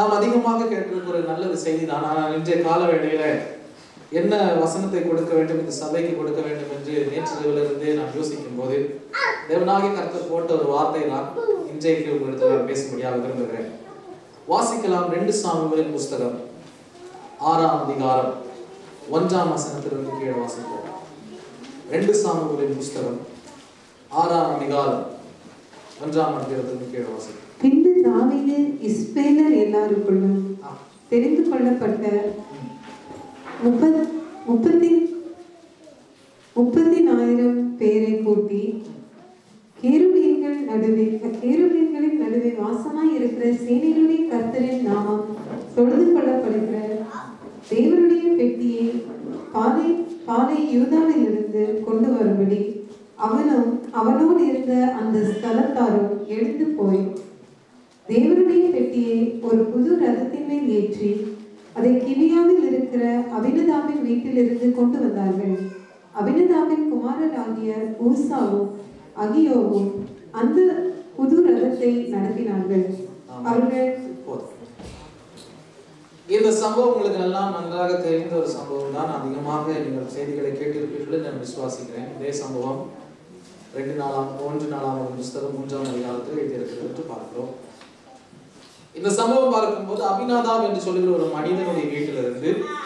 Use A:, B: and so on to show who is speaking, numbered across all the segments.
A: நாம் அதிகமாக கேட்டிருக்கிற ஒரு நல்ல ஒரு செய்தி தான் ஆனால் இன்றைய கால வேளையில என்ன வசனத்தை கொடுக்க வேண்டும் இந்த சபைக்கு கொடுக்க வேண்டும் என்று நேற்றிரவிலிருந்தே நான் யோசிக்கும் போது தேவனாகி கர்த்தர் போட்ட ஒரு வார்த்தை நான் இன்றைக்கு உங்களிடத்தில் நான் பேசும்படியாக விரும்புகிறேன் வாசிக்கலாம் ரெண்டு சாமிகளின் புஸ்தகம் ஆறாம் அதிகாரம் ஒன்றாம் வசனத்திலிருந்து கீழே வாசிப்போம் ரெண்டு சாமிகளின் புஸ்தகம் ஆறாம் அதிகாரம் ஒன்றாம் அதிகாரத்திலிருந்து கீழே வாசிப்போம்
B: பின்பு தாவீது இஸ்ரவேலர் எல்லாருக்குள்ளும்
A: ஆ.
B: தெரிந்து கொள்ளப்பட்ட முப்பத் முப்பத்தி முப்பத்தினாயிரம் பேரை கூட்டி கேருபீன்கள் நடுவே கேருபீன்களின் நடுவே வாசமாய் இருக்கிற சேனைகளுடைய கர்த்தரின் நாமம் தொழுது கொள்ளப்படுகிற தேவனுடைய பெட்டியை பாலை பாலை யூதாவிலிருந்து கொண்டு வரும்படி அவனும் அவனோடு இருந்த அந்த ஸ்தலத்தாரும் எழுந்து போய் தேவனுடைய பெட்டியை ஒரு புது ரதத்தின் மேல் ஏற்றி அதை கிவியாவில் இருக்கிற அபினதாபின் வீட்டிலிருந்து கொண்டு வந்தார்கள் அபினதாபின் குமாரராகிய ஊசாவும் அகியோவும் அந்த புது ரதத்தை நடத்தினார்கள் அவர்கள்
A: போதும். இந்த சம்பவம் உங்களுக்கு எல்லாம் நன்றாக தெரிந்த ஒரு சம்பவம் தான் அதிகமாக நீங்கள் செய்திகளை கேட்டிருப்பீர்கள் என்று நான் விசுவாசிக்கிறேன் இதே சம்பவம் ரெண்டு நாளாம் ஒன்று நாளாம் ஒரு புஸ்தகம் மூன்றாம் அதிகாரத்தில் எழுதியிருக்கிறது என்று பார்க்கிறோம் இந்த சம்பவம் பார்க்கும்போது அபிநாதாப் என்று சொல்லுகிற ஒரு மனிதனுடைய வீட்டிலிருந்து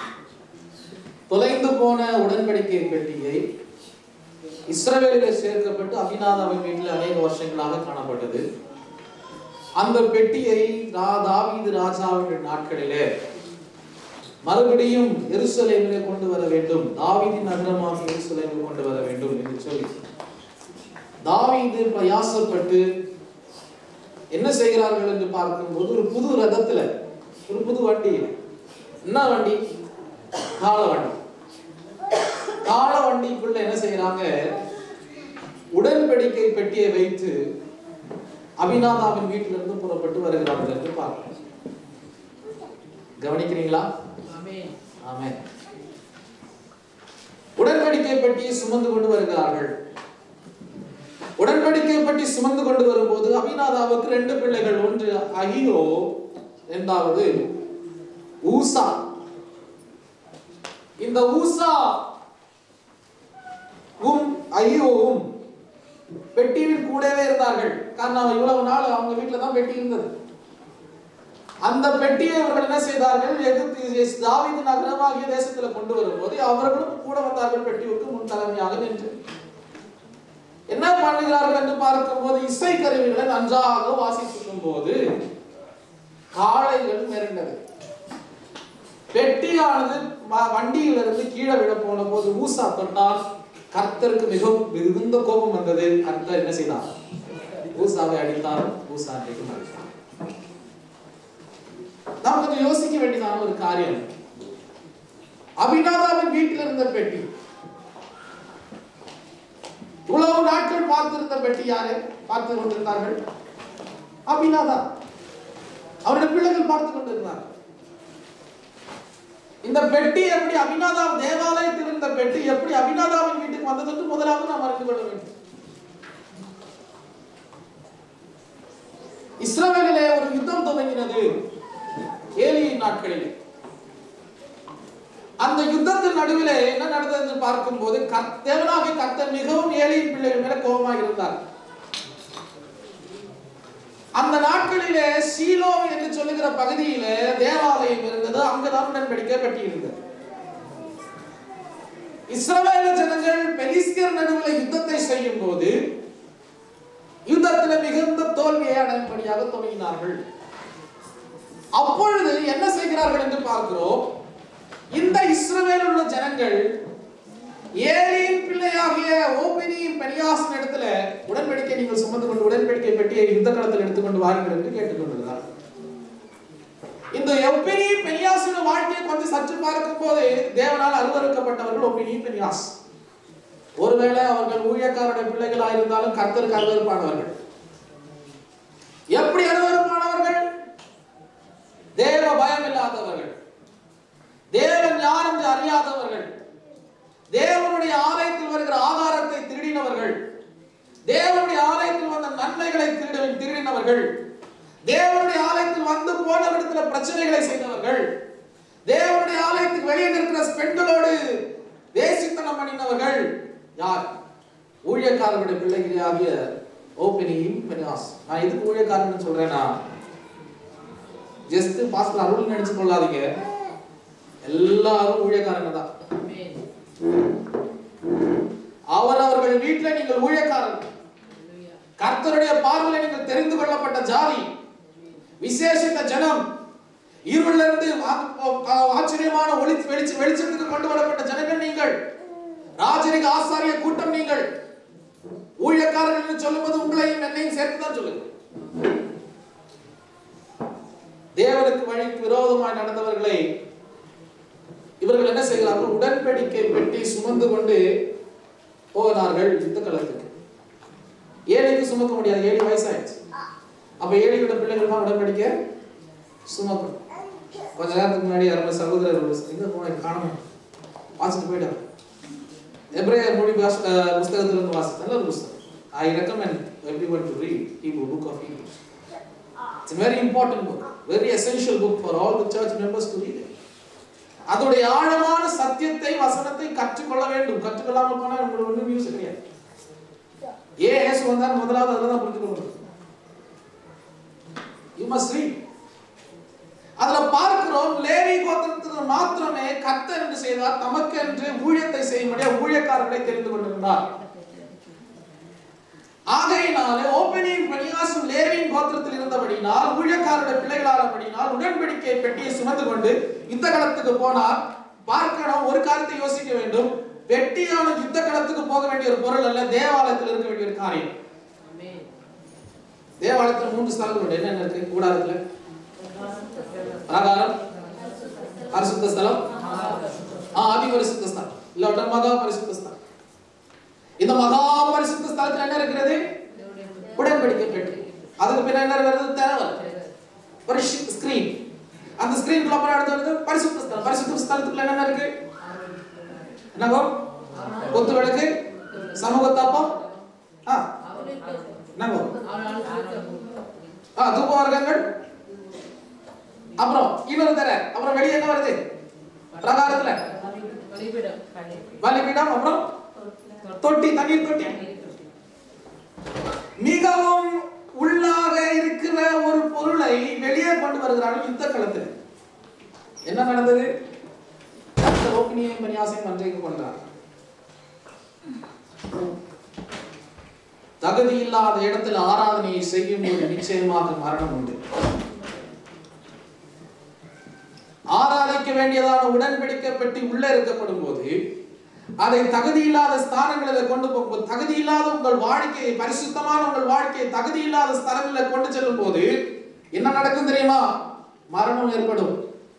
A: தொலைந்து போன உடன்படிக்கை பெட்டியை இஸ்ரவேலில் சேர்க்கப்பட்டு அபிநாதாவின் வீட்டில் அநேக வருஷங்களாக காணப்பட்டது அந்த பெட்டியை ரா- தாவீது ராஜாவின் நாட்களிலே மறுபடியும் எருசலேமிலே கொண்டு வர வேண்டும் தாவீதின் நகரமாக எருசலேமில் கொண்டு வர வேண்டும் என்று சொல்லி தாவீது பிரயாசப்பட்டு என்ன செய்கிறார்கள் என்று பார்க்கும்போது ஒரு புது ரதத்துல ஒரு புது வண்டி என்ன வண்டி கால வண்டி கால வண்டிக்குள்ள என்ன செய்யறாங்க உடன்படிக்கை பெட்டியை வைத்து அபிநாதாவின் வீட்டிலிருந்து புறப்பட்டு வருகிறார்கள் என்று பார்க்கிறோம் கவனிக்கிறீங்களா ஆமென் உடன்படிக்கை பெட்டியை சுமந்து கொண்டு வருகிறார்கள் உடன்படிக்கை பற்றி சுமந்து கொண்டு வரும்போது அபிநாதாவுக்கு ரெண்டு பிள்ளைகள் ஒன்று அகியோ இரண்டாவது ஊசா இந்த ஊசா உம் அகியோவும் பெட்டியின் கூடவே இருந்தார்கள் காரணம் இவ்வளவு நாள் அவங்க வீட்டுல தான் பெட்டி இருந்தது அந்த பெட்டியை அவர்கள் என்ன செய்தார்கள் எகிப்து தாவீது நகரமாகிய தேசத்துல கொண்டு வரும்போது அவர்களும் கூட வந்தார்கள் பெட்டியுக்கு முன் தலைமையாக நின்று என்ன பண்ணுகிறார்கள் என்று பார்க்கும்போது இசை கருவிகளை நன்றாக வாசிக்கும் போது காளைகள் மிரண்டது பெட்டியானது வ- வண்டியிலிருந்து கீழே விட போன போது ஊசா தொட்டால் கர்த்தருக்கு மிகவும் மிகுந்த கோபம் வந்தது கர்த்தர் என்ன செய்தார் ஊசாவை அடித்தார் ஊசா அன்றைக்கு மறித்தார் நாம் கொஞ்சம் யோசிக்க வேண்டியதான ஒரு காரியம் அபிநாதாவின் வீட்டில் இருந்த பெட்டி இவ்வளவு நாட்கள் பார்த்திருந்த பெட்டி யாரு பார்த்து கொண்டிருந்தார்கள் அபிநாதா அவருடைய பிள்ளைகள் பார்த்து கொண்டிருந்தார்கள் இந்த பெட்டி எப்படி அபிநாதா தேவாலயத்தில் இருந்த பெட்டி எப்படி அபிநாதாவின் வீட்டுக்கு வந்தது என்று முதலாவது நாம் அறிந்து கொள்ள வேண்டும் இஸ்ரவேலிலே ஒரு யுத்தம் துவங்கினது ஏலியின் நாட்களிலே அந்த யுத்தத்தின் நடுவிலே என்ன நடந்தது என்று பார்க்கும்போது கர்த்- தேவனாகிய கர்த்தர் மிகவும் ஏலியின் பிள்ளைகள் மேல கோபமாக இருந்தார் அந்த நாட்களிலே சீலோ என்று சொல்லுகிற பகுதியிலே தேவாலயம் இருந்தது அங்குதான் உடன்படிக்கை கட்டி இருந்தது இஸ்ரவேல ஜனங்கள் பெலிஸ்தியர் நடுவில் யுத்தத்தை செய்யும் போது யுத்தத்தில் மிகுந்த தோல்வியை அடையும்படியாக துவங்கினார்கள் அப்பொழுது என்ன செய்கிறார்கள் என்று பார்க்கிறோம் இந்த இஸ்ரவேலில் உள்ள ஜனங்கள் ஏலியின் பிள்ளையாகிய ஓபினியின் பெரியாசின் இடத்துல உடன்படிக்கை நீங்கள் சுமந்து கொண்டு உடன்படிக்கை பெட்டியை யுத்த களத்தில் எடுத்துக்கொண்டு வாருங்கள் என்று கேட்டுக்கொண்டிருந்தார் இந்த ஒப்பினி பெரியாசின் வாழ்க்கையை கொஞ்சம் சற்று பார்க்கும் போது தேவனால் அருவருக்கப்பட்டவர்கள் ஒப்பினி பெரியாஸ் ஒருவேளை அவர்கள் ஊழியக்காரருடைய பிள்ளைகளா இருந்தாலும் கர்த்தருக்கு அருவருப்பானவர்கள் எப்படி அருவருப்பானவர்கள் தேவ பயம் இல்லாதவர்கள் தேவன் யார் என்று அறியாதவர்கள் தேவனுடைய ஆலயத்தில் வருகிற ஆகாரத்தை திருடினவர்கள் தேவனுடைய ஆலயத்தில் வந்த நன்மைகளை திருடி திருடினவர்கள் தேவனுடைய ஆலயத்தில் வந்து போன இடத்துல பிரச்சனைகளை செய்தவர்கள் தேவனுடைய ஆலயத்துக்கு வெளியே இருக்கிற பெண்களோடு தேசித்தனம் பண்ணினவர்கள் யார் ஊழியக்காரர்களுடைய பிள்ளைகளே ஆகிய ஓப்பனியும் பெனாஸ் நான் எதுக்கு ஊழியக்காரன் சொல்றேன்னா ஜஸ்ட் பாஸ்டர் அருள் நினைச்சு கொள்ளாதீங்க எல்லாரும் ஊழியக்காரங்க தான் அவரவர்கள் வீட்டுல நீங்கள் ஊழியக்காரர்கள் கர்த்தருடைய பார்வையில நீங்கள் தெரிந்து கொள்ளப்பட்ட ஜாதி விசேஷித்த ஜனம் இருளிலிருந்து இருந்து ஆ- ஆ- ஆச்சரியமான ஒளி வெளிச்ச வெளிச்சத்துக்கு கொண்டு வரப்பட்ட ஜனங்கள் நீங்கள் ராஜரிக ஆசாரிய கூட்டம் நீங்கள் ஊழியக்காரர்கள் என்று சொல்லும்போது உங்களையும் என்னையும் சேர்த்து தான் சொல்லுங்க தேவனுக்கு வழிக்கு விரோதமாய் நடந்தவர்களை இவர்கள் என்ன செய்கிறார்கள் உடன்படிக்கை பெட்டி சுமந்து கொண்டு போகிறார்கள் யுத்த களத்துக்கு ஏழைக்கு சுமக்க முடியாது ஏழு வயசாயிடுச்சு அப்ப ஏழையோட பிள்ளைகள் தான் உடன்படிக்கை சுமக்கணும் கொஞ்ச நேரத்துக்கு முன்னாடி யாரும் சகோதரர் ஒரு எங்க போன காணணும் வாசிட்டு போயிட்டார் எப்ரேயர் மொழி பாஷ அஹ் புஸ்தகத்துல இருந்து வாசி நல்ல ஒரு புஸ்தகம் I recommend everyone to read Hebrew book of Hebrew it's very important book very essential book for all the church members to read அதோடைய ஆழமான சத்தியத்தை வசனத்தை கற்றுக்கொள்ள வேண்டும் கற்றுக்கொள்ளாம போனா உங்களுக்கு ஒன்றும் யூஸ் கிடையாது ஏன் இயேசு வந்தார் முதலாவது அதில் தான் புரிஞ்சுக்கணும் யூ மஸ்ட் ரீட் அதுல பார்க்கிறோம் லேவி கோத்திரத்தில் மாத்திரமே கர்த்தர் என்று செய்தார் தமக்கு என்று ஊழியத்தை செய்யும்படியா ஊழியக்காரர்களை தெரிந்து கொண்டிருந்தார் ஆகையினாலே ஓப்பனிங் பணியாசும் லேவியின் கோத்திரத்தில் இருந்தபடினால் ஊழியக்காரருடைய பிள்ளைகளானபடினால் உடன்படிக்கை பெட்டியை சுமந்து கொண்டு யுத்த களத்துக்கு போனார் பார்க்கணும் ஒரு காரியத்தை யோசிக்க வேண்டும் பெட்டியான யுத்த களத்துக்கு போக வேண்டிய ஒரு பொருள் அல்ல தேவாலயத்தில் இருக்க வேண்டிய ஒரு காரியம் தேவாலயத்தில் மூன்று ஸ்தலங்கள் உண்டு என்னென்ன இருக்கு கூடாரத்துல பிராகாரம் பரிசுத்த ஸ்தலம் ஆ அதி பரிசுத்த ஸ்தலம் இல்லாட்ட மகா பரிசுத்த ஸ்தலம் இந்த மகா பரிசுத்த ஸ்தலத்துல என்ன இருக்கிறது உடன்படிக்கை பெட்டி அதுக்கு பின்ன என்ன வருது தேவை ஒரு ஸ்கிரீன் அந்த ஸ்கிரீனுக்குள்ள அப்புறம் அடுத்து வருது பரிசுத்த ஸ்தலம் பரிசுத்த ஸ்தலத்துக்குள்ள என்னென்ன இருக்கு என்னங்கோ கொத்து விளக்கு சமூக தாப்பம் ஆ என்னங்கோ ஆ தூப வர்க்கங்கள் அப்புறம் இவர் தர அப்புறம் வெளியே என்ன வருது பிரகாரத்துல பலிபீடம் அப்புறம் தொட்டி தண்ணீர் தொட்டி மிகவும் உள்ளாக இருக்கிற ஒரு பொருளை வெளியே கொண்டு வருகிறார்கள் யுத்த களத்தில் என்ன நடந்தது கர்த்தர் ரோகிணியை பனியாசையும் அன்றைக்கு கொண்டார் தகுதி இல்லாத இடத்தில் ஆராதனையை செய்யும் போது நிச்சயமாக மரணம் உண்டு ஆராதிக்க வேண்டியதான உடன்படிக்கை பெட்டி உள்ளே இருக்கப்படும் போது அதை தகுதி இல்லாத ஸ்தானங்களில் கொண்டு போகும்போது தகுதி இல்லாத உங்கள் வாழ்க்கையை பரிசுத்தமான உங்கள் வாழ்க்கையை தகுதி இல்லாத ஸ்தலங்களில் கொண்டு செல்லும் போது என்ன நடக்கும் தெரியுமா மரணம் ஏற்படும்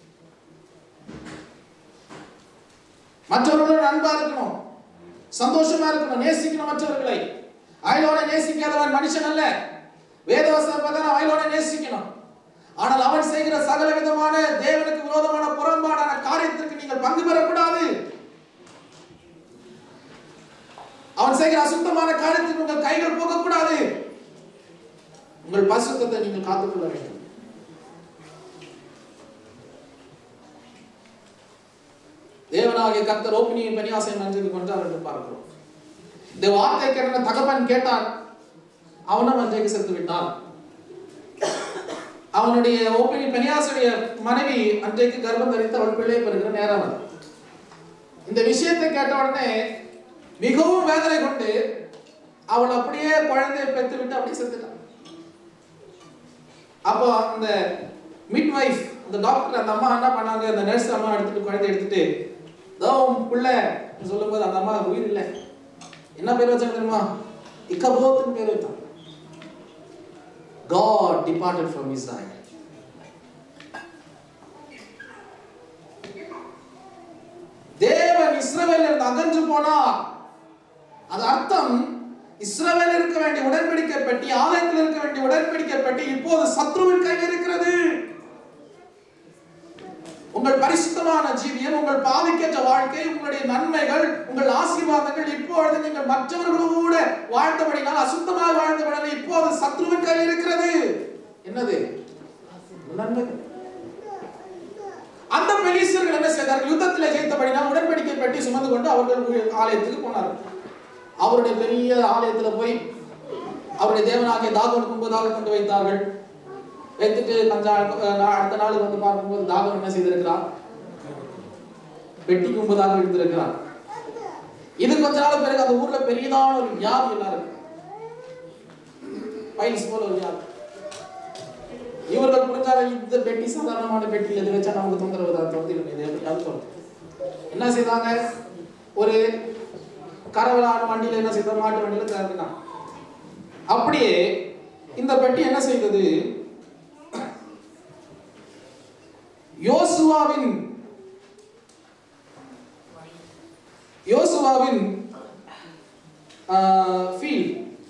A: மற்றவர்களோட அன்பா இருக்கணும் சந்தோஷமா இருக்கணும் நேசிக்கணும் மற்றவர்களை அயலோட நேசிக்காதவன் மனுஷன் அல்ல வேதவசன பிரகாரம் அயலோட நேசிக்கணும் ஆனால் அவன் செய்கிற சகல விதமான தேவனுக்கு விரோதமான புறம்பாடான காரியத்திற்கு நீங்கள் பங்கு பெறக்கூடாது அவன் செய்கிற அசுத்தமான காரியத்திற்கு உங்கள் கைகள் போகக்கூடாது உங்கள் பரிசுத்தத்தை நீங்கள் காத்துக்கொள்ள வேண்டும் தேவனாகிய கர்த்தர் ஓப்பினியின் பனியாசை மஞ்சள் கொண்டார் என்று பார்க்கிறோம் இந்த வார்த்தை கேட்ட தகப்பன் கேட்டான் அவனும் மஞ்சைக்கு செத்து விட்டான் அவனுடைய ஓப்பனி பெனியாசுடைய மனைவி அன்றைக்கு கர்ப்பம் தரித்து அவள் பிள்ளை பெறுகிற நேரம் அது இந்த விஷயத்தை கேட்ட உடனே மிகவும் வேதனை கொண்டு அவள் அப்படியே குழந்தையை பெற்று விட்டு அப்படியே செத்துட்டான் அப்போ அந்த மிட் வைஃப் அந்த டாக்டர் அந்த அம்மா என்ன பண்ணாங்க அந்த நர்ஸ் அம்மா எடுத்துட்டு குழந்தை எடுத்துட்டு தோ உன் பிள்ளை சொல்லும்போது அந்த அம்மா உயிர் இல்லை என்ன பேர் வச்சாங்க தெரியுமா இக்கபோத்துன்னு பேர் வச்சாங்க God departed from Israel. தேவன் இஸ்ரவேலில் இருந்து அகன்று போனார் அது அர்த்தம் இஸ்ரவேல் இருக்க வேண்டிய உடன்படிக்கை பெட்டி ஆலயத்தில் இருக்க வேண்டிய உடன்படிக்கை பெட்டி இப்போது சத்ருவின் கையில் இருக்கிறது உங்கள் பரிசுத்தமான ஜீவியம் உங்கள் பாவிக்கேற்ற வாழ்க்கை உங்களுடைய நன்மைகள் உங்கள் ஆசீர்வாதங்கள் இப்பொழுது நீங்கள் மற்றவர்களோடு வாழ்ந்தபடினால் அசுத்தமாக வாழ்ந்தபடினால் இப்போது சத்ருவின் கையில் இருக்கிறது என்னது நன்மைகள் அந்த பெலிஸ்தர்கள் என்ன செய்தார்கள் யுத்தத்தில் ஜெயித்தபடினால் உடன்படிக்கை பெட்டி சுமந்து கொண்டு அவர்கள் ஊழிய- ஆலயத்துக்கு போனார்கள் அவருடைய பெரிய ஆலயத்துல போய் அவருடைய தேவனாகிய தாகோனுக்கு முன்பதாக கொண்டு வைத்தார்கள் வைத்துட்டு கொஞ்ச நாள், அஹ், அடுத்த நாள் வந்து பார்க்கும்போது தாகோன் என்ன செய்திருக்கிறார் பெட்டிக்கு முன்பதாக இருந்திருக்கிறார் இது கொஞ்ச நாள் பிறகு அந்த ஊர்ல பெரியதான ஒரு வியாதி எல்லாரும் பைல்ஸ் போல ஒரு வியாதி இவர்கள் புரிஞ்சாங்க இந்த பெட்டி சாதாரணமான பெட்டி எது வச்சா நமக்கு தொந்தரவு தான் தவிர்த்து இது எப்படியாவது சொல்லுது என்ன செய்தாங்க ஒரு கரவலான வண்டியில என்ன செய்தாங்க மாட்டு வண்டியில திறந்துனாங்க அப்படியே இந்த பெட்டி என்ன செய்தது யோசுவாவின் யோசுவாவின் field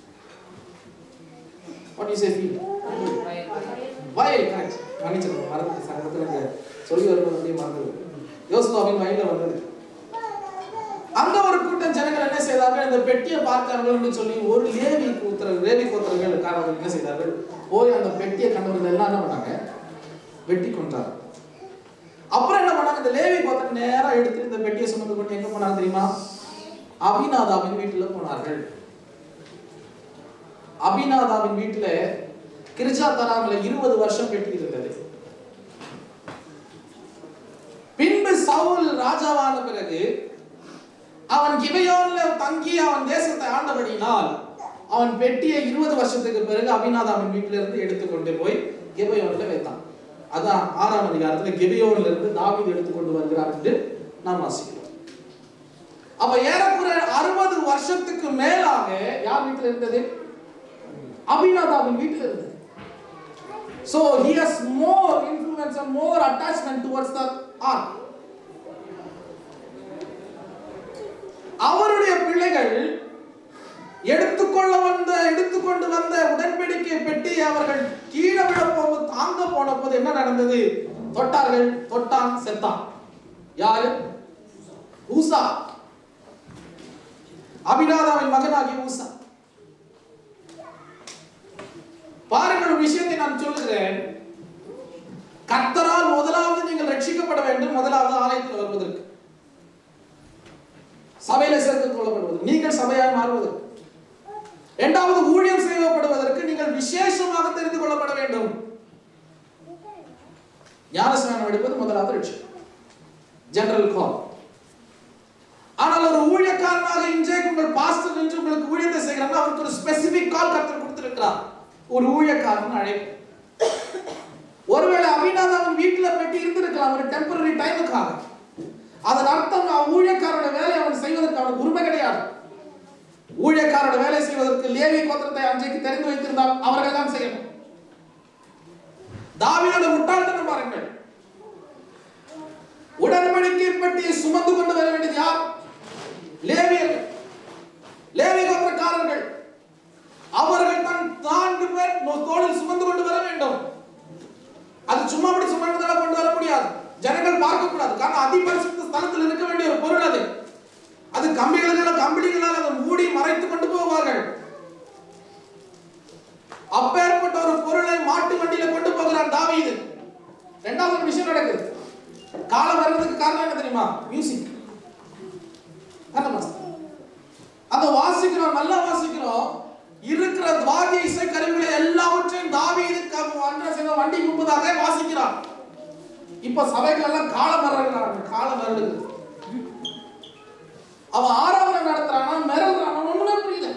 A: what you say field வயல் கரெக்ட் மன்னிச்சிருக்கோம் மறந்து சங்கத்தில் இந்த சொல்லி வரும்போது அப்படியே மறந்தது யோசுவாவின் வயல்ல வந்தது அங்க ஒரு கூட்டம் ஜனங்கள் என்ன செய்தார்கள் இந்த பெட்டியை பார்த்தார்கள் என்று சொல்லி ஒரு லேவி கூத்திர லேவி கூத்திரர்கள் காரணங்கள் என்ன செய்தார்கள் போய் அந்த பெட்டியை கண்டவர்கள் எல்லாம் என்ன பண்ணாங்க வெட்டி கொண்டார் அப்புறம் என்ன பண்ணாங்க இந்த லேவி கோத்திரம் நேரா எடுத்து இந்த பெட்டியை சுமந்து கொண்டு எங்க போனாங்க தெரியுமா அபிநாதாவின் வீட்டுல போனார்கள் அபிநாதாவின் வீட்டுல கிருஜா தலாமில் இருபது வருஷம் பெட்டி இருந்தது பின்பு சவுல் ராஜாவான பிறகு அவன் கிபையோன்ல தங்கி அவன் தேசத்தை ஆண்டபடியினால் அவன் பெட்டியை இருபது வருஷத்துக்கு பிறகு அபிநாதாவின் வீட்டில இருந்து எடுத்துக்கொண்டு போய் கிபையோன்ல வைத்தான் அதான் ஆறாம் அதிகாரத்துல கிபையோன்ல இருந்து தாவீது எடுத்துக்கொண்டு வருகிறார் என்று நாம் வாசிக்கிறோம் அப்ப ஏறக்குறைய அறுபது வருஷத்துக்கு மேலாக யார் வீட்டில் இருந்தது அபிநாதாவின் வீட்டில் இருந்தது So he has more influence and more attachment towards the ark. அவருடைய பிள்ளைகள் எடுத்துக்கொள்ள வந்த எடுத்துக்கொண்டு வந்த உடன்படிக்கை பெட்டி அவர்கள் கீழே விட போகும்போது தாங்க போன போது என்ன நடந்தது தொட்டார்கள் தொட்டான் செத்தான் யாரு ஊசா அபிநாதாவின் மகனாகிய ஊசா பாருங்கள் ஒரு விஷயத்தை நான் சொல்லுகிறேன் கர்த்தரால் முதலாவது நீங்கள் ரட்சிக்கப்பட வேண்டும் முதலாவது ஆலயத்தில் வருவதற்கு சபையில சேர்த்துக் கொள்ளப்படுவது நீங்கள் சபையாய் மாறுவதற்கு இரண்டாவது ஊழியம் செய்யப்படுவதற்கு நீங்கள் விசேஷமாக தெரிந்து கொள்ளப்பட வேண்டும் ஞானஸ்நானம் எடுப்பது முதலாவது ரட்சிப்பு ஜெனரல் கால் ஆனால் ஒரு ஊழியக்காரனாக இன்றைக்கு உங்கள் பாஸ்டர் என்று உங்களுக்கு ஊழியத்தை செய்கிறாங்க அவருக்கு ஒரு ஸ்பெசிபிக் கால் கர்த்தர் கொடுத்திருக்கிறார் ஒரு ஊழியக்காரன் அழைப்பு ஒருவேளை அபிநாதாவின் வீட்டுல பெட்டி இருந்திருக்கலாம் ஒரு டெம்பரரி டைமுக்காக அதன் அர்த்தம் அவன் ஊழியக்காரோட வேலையை அவன் செய்வதற்கு அவனுக்கு உரிமை கிடையாது ஊழியக்காரோட வேலை செய்வதற்கு லேவி கோத்திரத்தை அன்றைக்கு தெரிந்து வைத்திருந்தால் அவர்கள் தான் செய்யணும் தாவீதோட முட்டாள்தனம் பாருங்கள் உடன்படிக்கை பெட்டியை சுமந்து கொண்டு வர வேண்டியது யார் லேவியர்கள் லேவி கோத்திரக்காரர்கள் அவர்கள் தான் நான்கு பேர் நோ- தோளில் சுமந்து கொண்டு வர வேண்டும் அது சும்மா அப்படி சுமந்ததால கொண்டு வர முடியாது ஜனங்கள் பார்க்க கூடாது காரணம் அதிபரிசுத்த ஸ்தலத்தில் இருக்க வேண்டிய ஒரு பொருள் அது அது கம்பிகளினால் கம்பிளிகளால் அதை மூடி மறைத்து கொண்டு போவார்கள் அப்பேற்பட்ட ஒரு பொருளை மாட்டு வண்டியில கொண்டு போகிறான் தாவீது ரெண்டாவது ஒரு விஷயம் நடக்குது காலம் வர்றதுக்கு காரணம் என்ன தெரியுமா மியூசிக் அந்த வாசிக்கிறோம் நல்லா வாசிக்கிறோம் இருக்கிற வாத்திய இசை கருவிகளை எல்லாவற்றையும் தாவீது க- அன்றைய செய்த வண்டி முன்பதாக வாசிக்கிறான் இப்ப சபைகள் எல்லாம் காலம் வர்றாங்க காலம் வருது அவன் ஆராதனை நடத்துறானா மிரள்றானா ஒண்ணுமே புரியல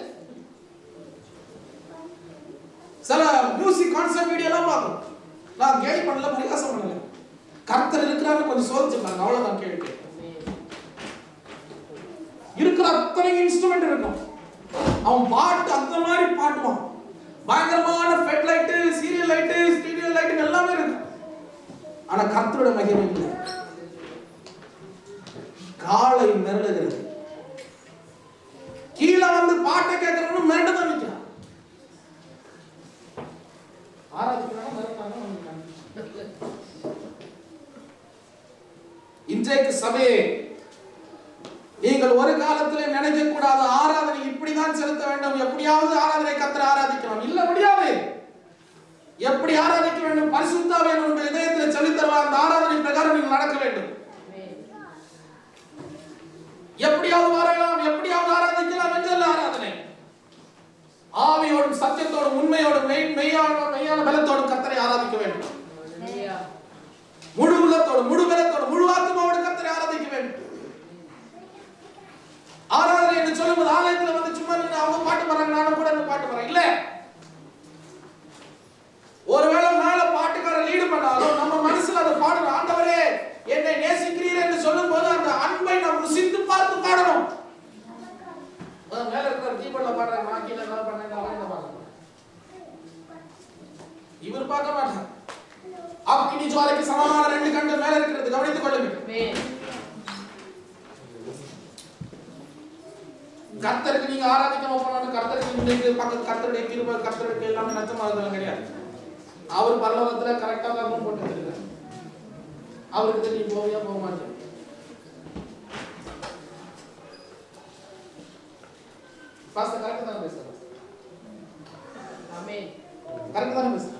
A: சில மியூசிக் கான்சர்ட் வீடியோ எல்லாம் பார்க்கணும் நான் கேலி பண்ணல பரிகாசம் பண்ணல கர்த்தர் இருக்கிறான்னு கொஞ்சம் சோதிச்சிருந்தாங்க அவ்வளவுதான் கேள்வி இருக்கிற அத்தனை இன்ஸ்ட்ருமெண்ட் இருக்கும் அவன் பாட்டு அந்த மாதிரி பாட்டுவான் பயங்கரமான ஃபெட் light serial light stereo light எல்லாமே இருக்கும் ஆனா கர்த்தரோட மகிமை இல்லை காலை மிரளுகிறது கீழே வந்து பாட்டை கேட்கறவனும் மிரண்டு தான் நிற்கிறான் ஆராதிக்கிறானா மிரட்டுறானா அவனுக்கு கணக்கு. இன்றைக்கு சபையே நீங்கள் ஒரு காலத்தில் நினைக்க கூடாது ஆராதனை இப்படிதான் செலுத்த வேண்டும் எப்படியாவது ஆராதனை கத்திர ஆராதிக்கலாம் இல்ல முடியாது எப்படி ஆராதிக்க வேண்டும் பரிசுத்தாவே உங்கள் இதயத்தில் சொல்லித் தருவார் அந்த ஆராதனை பிரகாரம் நீங்கள் நடக்க வேண்டும் எப்படியாவது வரலாம் எப்படியாவது ஆராதிக்கலாம் என்றல்ல ஆராதனை ஆவியோடும் சத்தியத்தோடும் உண்மையோடும் மெய் மெய்யான மெய்யான பலத்தோடும் கர்த்தரை ஆராதிக்க வேண்டும் முழு உள்ளத்தோடு முழு பலத்தோடு முழு ஆத்மாவோடு கர்த்தரை ஆராதிக்க வேண்டும் ஆராதனை என்று சொல்லும்போது ஆலயத்துல வந்து சும்மா நின்னு அவங்க பாட்டு பாடுறாங்க நானும் கூட நின்னு பாட்டு பாடுறேன் இல்ல ஒருவேளை மேல பாட்டுக்காரர் லீடு பண்ணாலும் நம்ம மனசுல அதை பாடணும் ஆண்டவரே என்னை நேசிக்கிறீர் என்று சொல்லும் போது அந்த அன்பை நாம் ருசித்து பார்த்து பாடணும் அஹ் மேல இருக்கிற கீபோர்ட்ல பாடுறாங்க நான் கீழே என்ன பண்ணேன் அவன் என்ன பாடுறான் இவர் பார்க்க மாட்டார் அக்கினி ஜுவாலைக்கு சமமான ரெண்டு கண்கள் மேல இருக்கிறது கவனித்துக் கொள்ளுங்கள் கர்த்தருக்கு நீங்க ஆராதிக்காம போனாலும் கர்த்தருக்கு நீங்க பக்கத்து கர்த்தருடைய கிருபை கர்த்தருக்கு எல்லாமே நச்சமாகுதெல்லாம் கிடையாது அவர் பரலோகத்துல கரெக்டா தான் ரூம் போட்டு வச்சிருக்காரு அவருக்கு தெரியும் நீ போவியா போக மாட்டேன் பாஸ்டர் கரெக்டா தானே பேசுறேன் கரெக்டா தானே பேசுறேன்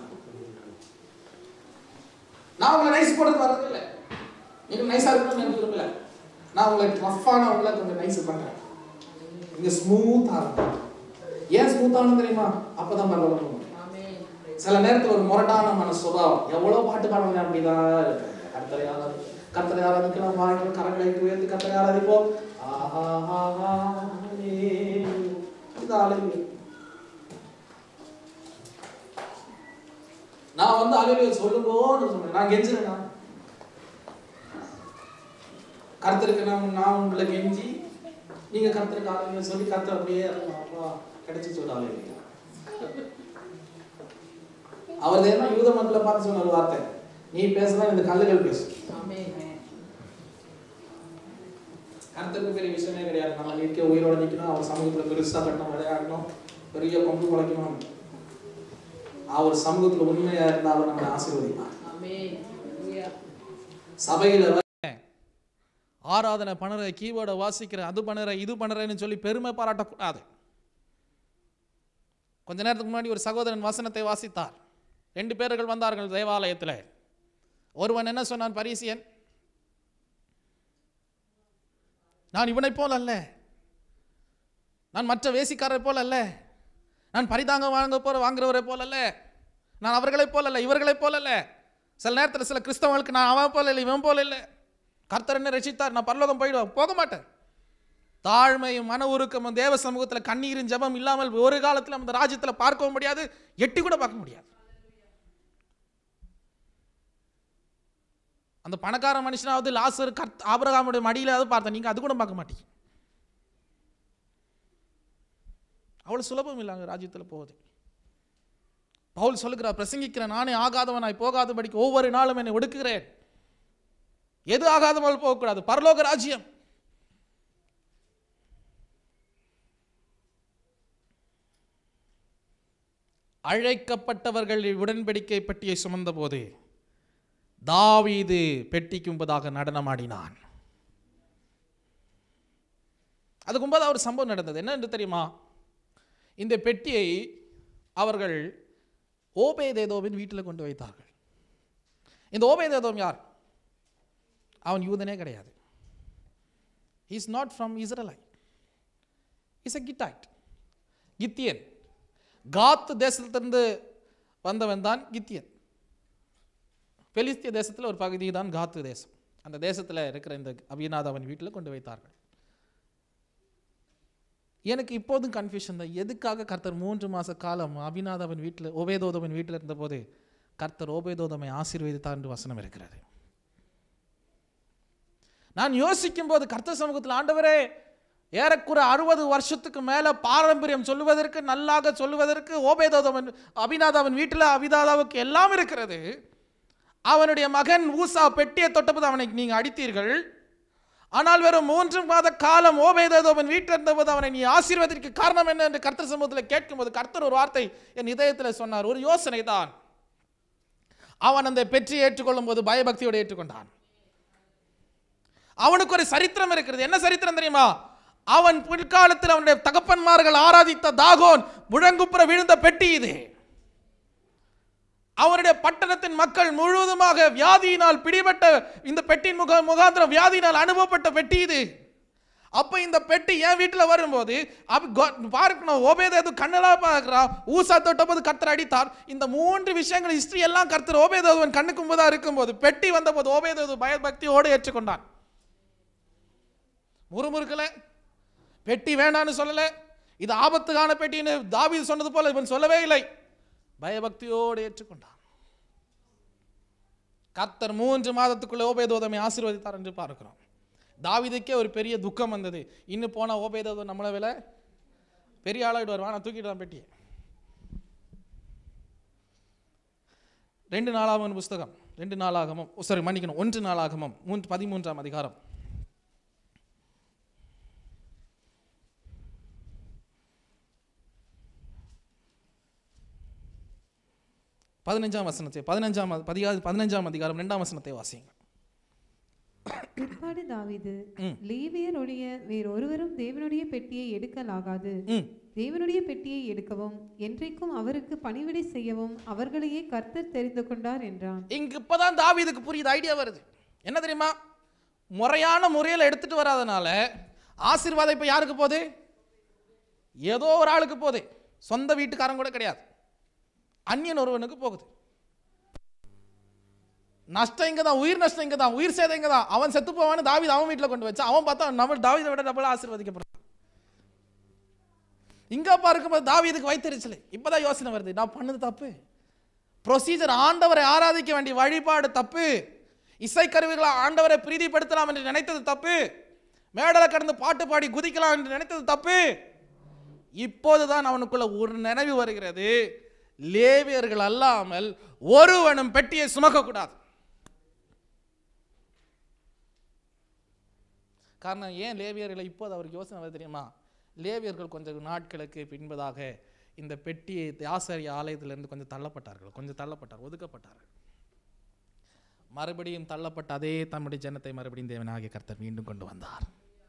A: நான் உங்களை நைஸ் போடுறது வர்றது இல்லை நீங்க நைஸா இருக்கணும்னு எனக்கு விரும்பல நான் உங்களை ரஃப்பான உங்களை கொஞ்சம் நைஸ் பண்றேன் இங்க ஸ்மூத்தா இருக்கும் ஏன் ஸ்மூத்தானு தெரியுமா அப்பதான் பரவாயில்ல போகும் சில நேரத்துல ஒரு முரட்டான மன சுபாவம் எவ்வளவு பாட்டு பாடுங்க அப்படிதான் இருக்கு கர்த்தரை ஆராதி கர்த்தரை ஆராதிக்கலாம் வாங்க கரங்களை உயர்த்தி கர்த்தரை ஆராதிப்போம் ஆஹா ஆஹா ஹalleluya. இது ஹalleluya. நான் வந்து அலுவலியை சொல்லும்போது சொன்னேன் நான் கெஞ்சுறேன் நான் கர்த்தருக்கு நான் நான் உங்களை கெஞ்சி நீங்க கர்த்தருக்கு அலுவலியை சொல்லி கர்த்தர் அப்படியே அப்பா கிடைச்சி சொல்ல அலுவலியா அவர் தான் யூத மக்களை பார்த்து சொன்ன ஒரு வார்த்தை நீ பேசுனா இந்த கல்லுகள் பேசும் கருத்துக்கு பெரிய விஷயமே கிடையாது நம்ம நிற்க உயிரோட நிற்கணும் அவர் சமூகத்துல பெருசா கட்டணும் விளையாடணும் பெரிய பங்கு குலைக்கணும் அவர் சமூகத்துல உண்மையா இருந்தா அவர் நம்மளை ஆசீர்வதிப்பார் சபையில வ-
C: ஆராதனை பண்ணுற கீபோர்டை வாசிக்கிற அது பண்ணுற இது பண்ணுறேன்னு சொல்லி பெருமை பாராட்டக்கூடாது கொஞ்ச நேரத்துக்கு முன்னாடி ஒரு சகோதரன் வசனத்தை வாசித்தார் ரெண்டு பேர்கள் வந்தார்கள் தேவாலயத்தில் ஒருவன் என்ன சொன்னான் பரிசியன் நான் இவனைப் போல் அல்ல நான் மற்ற வேசிக்காரரை போல் அல்ல நான் பரிதாங்க வாங்க போற வாங்குறவரை போல் அல்ல நான் அவர்களைப் போல் அல்ல இவர்களைப் போல் அல்ல சில நேரத்தில் சில கிறிஸ்தவங்களுக்கு நான் அவன் போல இல்லை இவன் போல இல்லை கர்த்தர் என்ன ரசித்தார் நான் பரலோகம் போயிடுவேன் போக மாட்டேன் தாழ்மையும் மன உருக்கமும் தேவ சமூகத்தில் கண்ணீரும் ஜெபம் இல்லாமல் ஒரு காலத்தில் அந்த ராஜ்யத்தில் பார்க்கவும் முடியாது எட்டி கூட பார்க்க முடியாது அந்த பணக்கார மனுஷனாவது லாசர் கர்த் ஆபிரகாமுடைய மடியிலாவது பார்த்தேன் நீங்க அது கூட பார்க்க மாட்டீங்க அவ்வளவு சுலபம் இல்லை அங்க ராஜ்யத்தில் போகுது பவுல் சொல்லுகிறார் பிரசங்கிக்கிறேன் நானே ஆகாதவனாய் போகாதபடிக்கு ஒவ்வொரு நாளும் என்னை ஒடுக்குகிறேன் எது ஆகாதமல் போகக்கூடாது பரலோக ராஜ்யம் அழைக்கப்பட்டவர்கள் உடன்படிக்கை பெட்டியை சுமந்தபோது தாவீது பெட்டிக்கு முன்பதாக நடனமாடினான் அதுக்கு முன்பதாக ஒரு சம்பவம் நடந்தது என்ன என்று தெரியுமா இந்த பெட்டியை அவர்கள் ஓபேதேதோவின் வீட்டில் கொண்டு வைத்தார்கள் இந்த ஓபேதேதோம் யார் அவன் யூதனே கிடையாது is not from Israelite is a Gittite கித்தியன் காத் தேசத்திலிருந்து வந்தவன் தான் கித்தியன் பெலிஸ்திய தேசத்தில் ஒரு பகுதி தான் காத்து தேசம் அந்த தேசத்தில் இருக்கிற இந்த அபிநாதவன் வீட்டில் கொண்டு வைத்தார்கள் எனக்கு இப்போதும் கன்ஃபியூஷன் தான் எதுக்காக கர்த்தர் மூன்று மாச காலம் அபிநாதவன் வீட்டில் ஓபேதோதவன் வீட்டில் இருந்தபோது கர்த்தர் ஓபேதோதமை ஆசீர்வதித்தார் என்று வசனம் இருக்கிறது நான் யோசிக்கும் போது கர்த்தர் சமூகத்தில் ஆண்டவரே ஏறக்குற அறுபது வருஷத்துக்கு மேல பாரம்பரியம் சொல்லுவதற்கு நல்லாக சொல்லுவதற்கு ஓபேதோதவன் அபிநாதாவன் வீட்டில் அபிதாதாவுக்கு எல்லாம் இருக்கிறது அவனுடைய மகன் ஊசா பெட்டியை தொட்டபோது அவனை நீங்க அடித்தீர்கள் ஆனால் வெறும் மூன்று மாத காலம் ஓபேதோவன் வீட்டில் இருந்தபோது அவனை நீ ஆசீர்வதிக்கு காரணம் என்ன என்று கர்த்தர் சமூகத்தில் கேட்கும்போது கர்த்தர் ஒரு வார்த்தை என் இதயத்தில் சொன்னார் ஒரு யோசனை தான் அவன் அந்த பெற்றியை ஏற்றுக்கொள்ளும் போது பயபக்தியோடு ஏற்றுக்கொண்டான் அவனுக்கு ஒரு சரித்திரம் இருக்கிறது என்ன சரித்திரம் தெரியுமா அவன் பிற்காலத்தில் அவனுடைய தகப்பன்மார்கள் ஆராதித்த தாகோன் முழங்குப்புற விழுந்த பெட்டி இது அவருடைய பட்டணத்தின் மக்கள் முழுவதுமாக வியாதியினால் பிடிபட்ட இந்த பெட்டியின் முக முகாந்திரம் வியாதியினால் அனுபவப்பட்ட பெட்டி இது அப்ப இந்த பெட்டி என் வீட்டுல வரும்போது அப்ப கோ- பார்க்கணும் ஓபேதேது கண்ணலா பார்க்கிறான் ஊசா தொட்டபோது கர்த்தர் அடித்தார் இந்த மூன்று விஷயங்கள் ஹிஸ்டரி எல்லாம் கர்த்தர் ஓபேதேதுவன் கண்ணுக்கு முன்பதா இருக்கும்போது பெட்டி வந்தபோது ஓபேதேது பயபக்தியோடு ஏற்றுக்கொண்டான் முறுமுறுக்கல பெட்டி வேண்டான்னு சொல்லல இது ஆபத்துக்கான பெட்டின்னு தாவீது சொன்னது போல இவன் சொல்லவே இல்லை பயபக்தியோடு ஏற்றுக்கொண்டான் கர்த்தர் மூன்று மாதத்துக்குள்ள ஓபேதோதமை ஆசீர்வதித்தார் என்று பார்க்கிறோம் தாவீதுக்கே ஒரு பெரிய துக்கம் வந்தது இன்னும் போனா ஓபேதோதம் நம்மளை விலை பெரிய ஆளாயிட்டு வருவான் நான் தூக்கிட்டு பெட்டியை ரெண்டு நாளாகமம் புஸ்தகம் ரெண்டு நாளாகமம் சாரி மன்னிக்கணும் ஒன்று நாளாகமம் மூன்று பதிமூன்றாம் அதிகாரம் பதினஞ்சாம் வசனத்தை பதினஞ்சாம் பதிகா பதினஞ்சாம் அதிகாரம் ரெண்டாம் வசனத்தை வாசிங்க
B: பிற்பாடு தாவீது
C: ம்.
B: லேவியர் ஒழிய வேறொருவரும் தேவனுடைய பெட்டியை எடுக்கலாகாது
C: ம்
B: தேவனுடைய பெட்டியை எடுக்கவும் என்றைக்கும் அவருக்கு பணிவிடை செய்யவும் அவர்களையே கர்த்தர் தெரிந்து கொண்டார் என்றான்
C: இங்க இப்பதான் தாவீதுக்கு புரியுது ஐடியா வருது என்ன தெரியுமா முறையான முறையில் எடுத்துட்டு வராதனால ஆசீர்வாதம் இப்போ யாருக்கு போகுது ஏதோ ஒரு ஆளுக்கு போகுது சொந்த வீட்டுக்காரன் கூட கிடையாது அந்நியன் ஒருவனுக்கு போகுது நஷ்டம் இங்க தான் உயிர் நஷ்டம் இங்க தான் உயிர் சேதம் இங்க தான் அவன் செத்து போவான்னு தாவீது அவன் வீட்டில் கொண்டு வச்சான் அவன் பார்த்தா நம்ம தாவீதை விட டபுள் ஆசீர்வதிக்கப்படுறான் இங்க பார்க்கும்போது தாவீதுக்கு வைத்தறிச்சல் இப்பதான் யோசனை வருது நான் பண்ணது தப்பு ப்ரொசீஜர் ஆண்டவரை ஆராதிக்க வேண்டிய வழிபாடு தப்பு இசைக்கருவிகளை ஆண்டவரை பிரீதிப்படுத்தலாம் என்று நினைத்தது தப்பு மேடலை கடந்து பாட்டு பாடி குதிக்கலாம் என்று நினைத்தது தப்பு இப்போதுதான் அவனுக்குள்ள ஒரு நினைவு வருகிறது லேவியர்கள் அல்லாமல் ஒருவனும் பெட்டியை சுமக்கக்கூடாது காரணம் ஏன் லேவியர்களை இப்போது அவருக்கு யோசனை வருது தெரியுமா லேவியர்கள் கொஞ்சம் நாட்களுக்கு பின்பதாக இந்த பெட்டியை ஆசாரிய ஆலயத்திலிருந்து கொஞ்சம் தள்ளப்பட்டார்கள் கொஞ்சம் தள்ளப்பட்டார் ஒதுக்கப்பட்டார்கள் மறுபடியும் தள்ளப்பட்ட அதே தம்முடைய ஜனத்தை மறுபடியும் தேவனாகிய கர்த்தர் மீண்டும் கொண்டு வந்தார்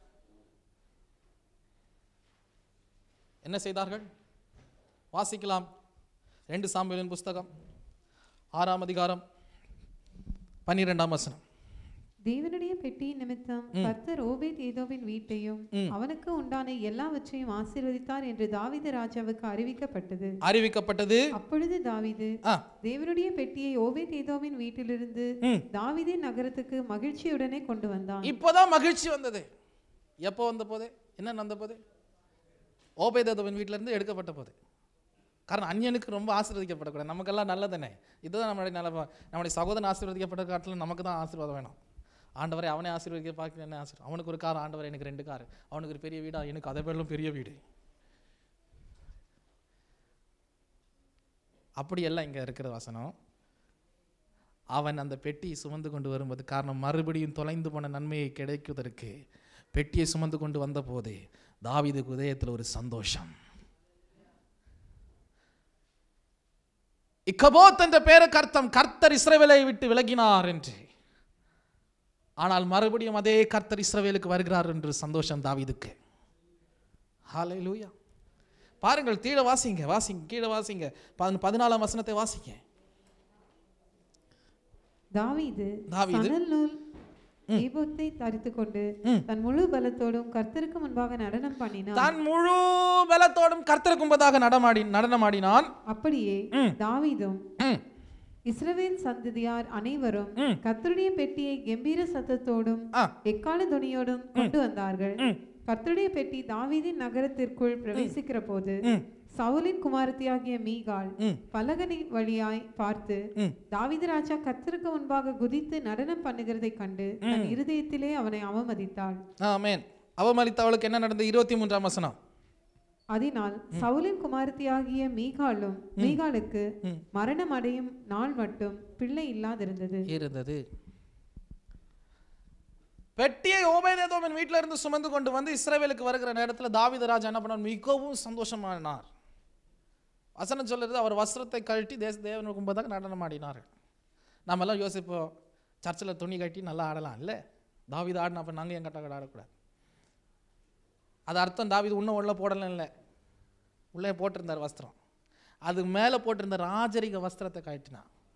C: என்ன செய்தார்கள் வாசிக்கலாம் ரெண்டு சாம்பியலின் புஸ்தகம் ஆறாம் அதிகாரம் பன்னிரெண்டாம் வசனம்
B: தேவனுடைய பெட்டியின் நிமித்தம் கர்த்தர் ஓபேத் ஏதோவின் வீட்டையும்
C: ம்.
B: அவனுக்கு உண்டான எல்லாவற்றையும் ஆசீர்வதித்தார் என்று தாவீது ராஜாவுக்கு அறிவிக்கப்பட்டது
C: அறிவிக்கப்பட்டது
B: அப்பொழுது தாவீது
C: ஆ
B: தேவனுடைய பெட்டியை ஓபேத் ஏதோவின் வீட்டிலிருந்து
C: ம்
B: தாவீதின் நகரத்துக்கு மகிழ்ச்சியுடனே கொண்டு வந்தான்
C: இப்போதான் மகிழ்ச்சி வந்தது எப்போ வந்த போது என்ன வந்த போது ஓபேதவன் வீட்டிலேருந்து எடுக்கப்பட்ட போது காரணம் அந்நியனுக்கு ரொம்ப ஆசீர்வதிக்கப்படக்கூடாது நமக்கெல்லாம் நல்லதானே இதுதான் நம்மளுடைய நல்ல நம்முடைய சகோதரன் ஆசீர்வதிக்கப்பட்ட காட்டில் நமக்கு தான் ஆசீர்வாதம் வேணும் ஆண்டவரை அவனை ஆசீர்வதிக்க பார்க்க என்ன ஆசீர்வாதம் அவனுக்கு ஒரு கார் ஆண்டவர் எனக்கு ரெண்டு கார் அவனுக்கு ஒரு பெரிய வீடா எனக்கு அதை பேரிலும் பெரிய வீடு அப்படியெல்லாம் இங்கே இருக்கிற வசனம் அவன் அந்த பெட்டியை சுமந்து கொண்டு வரும்போது காரணம் மறுபடியும் தொலைந்து போன நன்மையை கிடைக்குவதற்கு பெட்டியை சுமந்து கொண்டு வந்தபோது தாவீதுக்கு உதயத்தில் ஒரு சந்தோஷம் இக்கபோத் என்ற பேருக்கு அர்த்தம் கர்த்தர் இஸ்ரவேலை விட்டு விலகினார் என்று ஆனால் மறுபடியும் அதே கர்த்தர் இஸ்ரவேலுக்கு வருகிறார் என்று சந்தோஷம் தாவீதுக்கு ஹalleluya பாருங்கள் கீழே வாசிங்க வாசிங்க கீழே வாசிங்க பதின- பதினாலாம் வசனத்தை வாசிங்க
B: தாவீது
C: தாவீது.
B: சணல் நூல் தீபத்தை தரித்து கொண்டு
C: ம்.
B: தன் முழு பலத்தோடும் கர்த்தருக்கு முன்பாக நடனம் பண்ணினான்
C: தான் முழு பலத்தோடும் கர்த்தருக்கு முன்பதாக நடமாடி நடனமாடினான்
B: அப்படியே
C: ம்.
B: தாவீதும்
C: ம்,
B: இஸ்ரவேல் சந்ததியார் அனைவரும்
C: ம்.
B: கர்த்தருடைய பெட்டியை கம்பீர சத்தத்தோடும்
C: ஆ,
B: எக்கால துணியோடும் கொண்டு வந்தார்கள்
C: ம்.
B: கர்த்தருடைய பெட்டி தாவீதின் நகரத்திற்குள் பிரவேசிக்கிற போது
C: ம்,
B: சவுலின் குமாரத்தியாகிய மீகாள்
C: ம்,
B: பலகனி வழியாய் பார்த்து
C: ம்.
B: தாவீது ராஜா கர்த்தருக்கு முன்பாக குதித்து நடனம் பண்ணுகிறதை கண்டு தன் இருதயத்திலே அவனை அவமதித்தாள்
C: ஆமென் அவமளித்தவளுக்கு என்ன நடந்தது இருபத்தி மூன்றாம் வசனம்
B: அதனால் சவுலின் குமாரத்தியாகிய மீகாளும் மீகாளுக்கு
C: ம்.
B: மரணம் அடையும் நாள் மட்டும் பிள்ளை இல்லாதிருந்தது
C: இருந்தது பெட்டியை ஓபேதேதோமின் வீட்டில இருந்து சுமந்து கொண்டு வந்து இஸ்ரவேலுக்கு வருகிற நேரத்தில் தாவீது ராஜா என்ன பண்ணார் மிகவும் சந்தோஷமானார் வசனம் சொல்லுறது அவர் வஸ்திரத்தை கழட்டி தேச தேவனுக்கு முன்பதாக நடனம் ஆடினார்கள் நாம எல்லாம் யோசிப்போம் சர்ச்சில் துணி கட்டி நல்லா ஆடலாம் இல்லை தாவீது ஆடினா அப்போ நாங்கள் என் கட்ட ஆடக்கூடாது அது அர்த்தம் தாவீது இன்னும் உள்ள போடலாம் இல்லை உள்ளே போட்டிருந்தார் வஸ்திரம் அது மேலே போட்டிருந்த ராஜரிக வஸ்திரத்தை கழட்டினா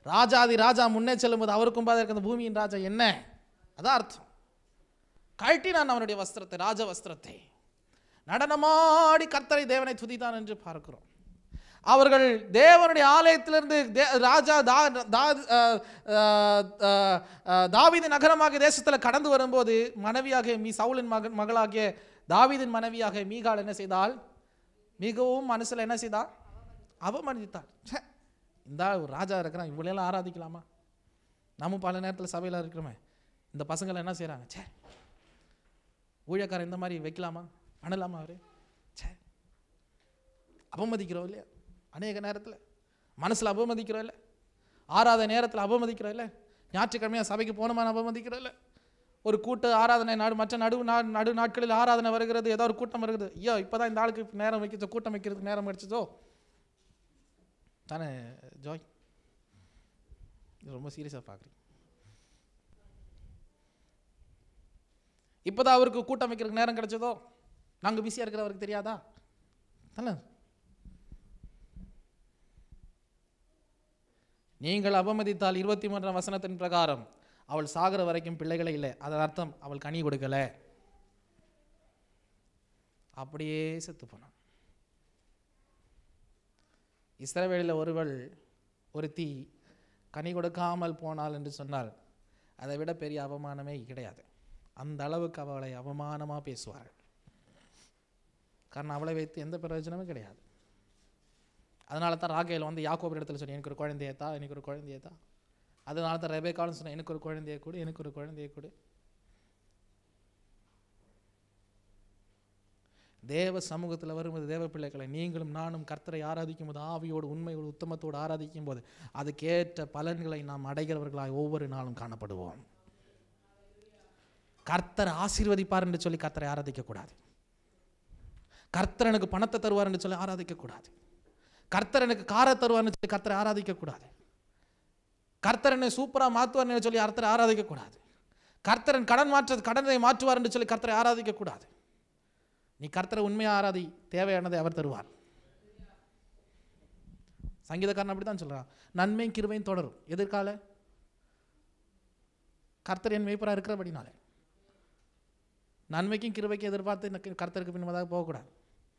C: ராஜாதி ராஜா முன்னே செல்லும்போது அவருக்கும் பாதை இருக்கிற பூமியின் ராஜா என்ன அதான் அர்த்தம் கழட்டினான் அவனுடைய வஸ்திரத்தை ராஜ வஸ்திரத்தை நடனமாடி கர்த்தரை தேவனை துதித்தான் என்று பார்க்கிறோம் அவர்கள் தேவனுடைய ஆலயத்திலிருந்து தே- ராஜா தா தா அஹ், அஹ், அஹ், அஹ், தாவீதின் நகரமாக தேசத்தில் கடந்து வரும்போது மனைவியாக மீ சவுலின் மகன் மகளாகிய தாவீதின் மனைவியாக மீகாள் என்ன செய்தாள் மிகவும் மனசுல என்ன செய்தாள் அவமதித்தாள் ச்சே, இந்த ஆள் ஒரு ராஜா இருக்கிறான் இவ்வளோலாம் ஆராதிக்கலாமா நம்ம பல நேரத்தில் சபையில் இருக்கிறோமே இந்த பசங்களை என்ன செய்கிறாங்க ச்சே ஊழியக்காரன் இந்த மாதிரி வைக்கலாமா பண்ணலாமா அவரு ச்சே அவமதிக்கிறோம் இல்லையா அநேக நேரத்தில் மனசில் அவமதிக்கிறோம் இல்லை ஆராத நேரத்தில் அவமதிக்கிறோம் இல்லை ஞாயிற்றுக்கிழமையாக சபைக்கு போனமான அவமதிக்கிறோம் இல்லை ஒரு கூட்ட ஆராதனை நாடு மற்ற நடு நா நடு நாட்களில் ஆராதனை வருகிறது ஏதோ ஒரு கூட்டம் வருகிறது ஐயோ இப்போ தான் இந்த ஆளுக்கு நேரம் வைக்கிறதோ கூட்டம் வைக்கிறதுக்கு நேரம் கிடைச்சதோ தானே ஜாய் இது ரொம்ப சீரியஸாக பார்க்குறீங்க இப்போதான் அவருக்கு கூட்டம் வைக்கிறதுக்கு நேரம் கிடைச்சதோ நாங்கள் பிஸியாக இருக்கிறவருக்கு தெரியாதா தானே நீங்கள் அவமதித்தால் இருபத்தி மூன்றாம் வசனத்தின் பிரகாரம் அவள் சாகிற வரைக்கும் பிள்ளைகளே இல்லை அதன் அர்த்தம் அவள் கனி கொடுக்கல அப்படியே செத்து போனான் இஸ்ரவேலில் ஒருவள் ஒருத்தி கனி கொடுக்காமல் போனாள் என்று சொன்னால் அதை விட பெரிய அவமானமே கிடையாது அந்த அளவுக்கு அவளை அவமானமாக பேசுவார்கள் காரணம் அவளை வைத்து எந்த பிரயோஜனமும் கிடையாது அதனால தான் ராகேல் வந்து யாக்கோபு இடத்துல சொன்னேன் எனக்கு ஒரு குழந்தையத்தா எனக்கு ஒரு குழந்தையத்தா அதனால தான் ரெபேக்காலும் சொன்னேன் எனக்கு ஒரு குழந்தையை கொடு எனக்கு ஒரு குழந்தையை கொடு தேவ சமூகத்தில் வரும்போது தேவ பிள்ளைகளை நீங்களும் நானும் கர்த்தரை ஆராதிக்கும் போது ஆவியோடு உண்மையோடு உத்தமத்தோடு ஆராதிக்கும் போது அதுக்கேற்ற பலன்களை நாம் அடைகிறவர்களாய் ஒவ்வொரு நாளும் காணப்படுவோம் கர்த்தர் ஆசீர்வதிப்பார் என்று சொல்லி கர்த்தரை ஆராதிக்கக்கூடாது கர்த்தர் எனக்கு பணத்தை தருவார் என்று சொல்லி ஆராதிக்கக்கூடாது கர்த்தர் எனக்கு காரை தருவார்னு சொல்லி கர்த்தரை ஆராதிக்கக்கூடாது கர்த்தர் என்னை சூப்பராக மாற்றுவார்னு சொல்லி கர்த்தரை ஆராதிக்கக்கூடாது கர்த்தரன் கடன் மாற்ற கடனை மாற்றுவார் என்று சொல்லி கர்த்தரை ஆராதிக்கக்கூடாது நீ கர்த்தரை உண்மையாக ஆராதி தேவையானதை அவர் தருவார் சங்கீதக்காரன் அப்படி தான் சொல்கிறான் நன்மையும் கிருபையும் தொடரும் எதிர்கால கர்த்தர் என் மேய்ப்பராக இருக்கிறபடினாலே நன்மைக்கும் கிருபைக்கும் எதிர்பார்த்து எனக்கு கர்த்தருக்கு பின்பதாக போகக்கூடாது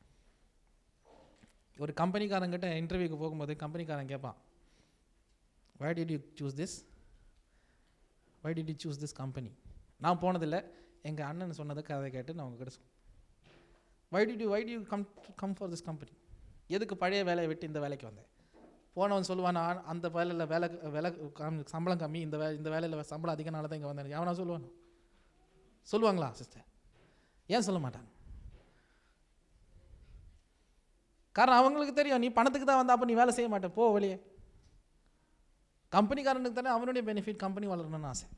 C: ஒரு கம்பெனிக்காரங்கிட்ட இன்டர்வியூக்கு போகும்போது கம்பெனிக்காரன் கேட்பான் why did you choose this why did you choose this company நான் போனதில்லை எங்கள் அண்ணன் சொன்னதை கதை கேட்டு நான் உங்ககிட்ட சொன்னேன் why did you why do you come come for this company எதுக்கு பழைய வேலையை விட்டு இந்த வேலைக்கு வந்தேன் போனவன் சொல்லுவான் நான் அந்த வேலையில் வேலை வேலை கம்- சம்பளம் கம்மி இந்த வே இந்த வேலையில் சம்பளம் அதிகனால தான் இங்கே வந்தேன் எவனா சொல்லுவான் சொல்லுவாங்களா சிஸ்டர் ஏன் சொல்ல மாட்டாங்க காரணம் அவங்களுக்கு தெரியும் நீ பணத்துக்கு தான் வந்தா அப்போ நீ வேலை செய்ய மாட்டே போ வெளியே கம்பெனிக்காரனுக்கு தானே அவனுடைய பெனிஃபிட் கம்பெனி வளரணும்னு ஆசை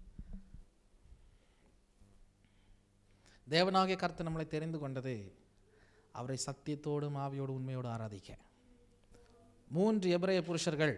C: தேவனாகிய கர்த்தர் நம்மளை தெரிந்து கொண்டது அவரை சத்தியத்தோடும் ஆவியோடு உண்மையோடு ஆராதிக்க மூன்று எபிரேய புருஷர்கள்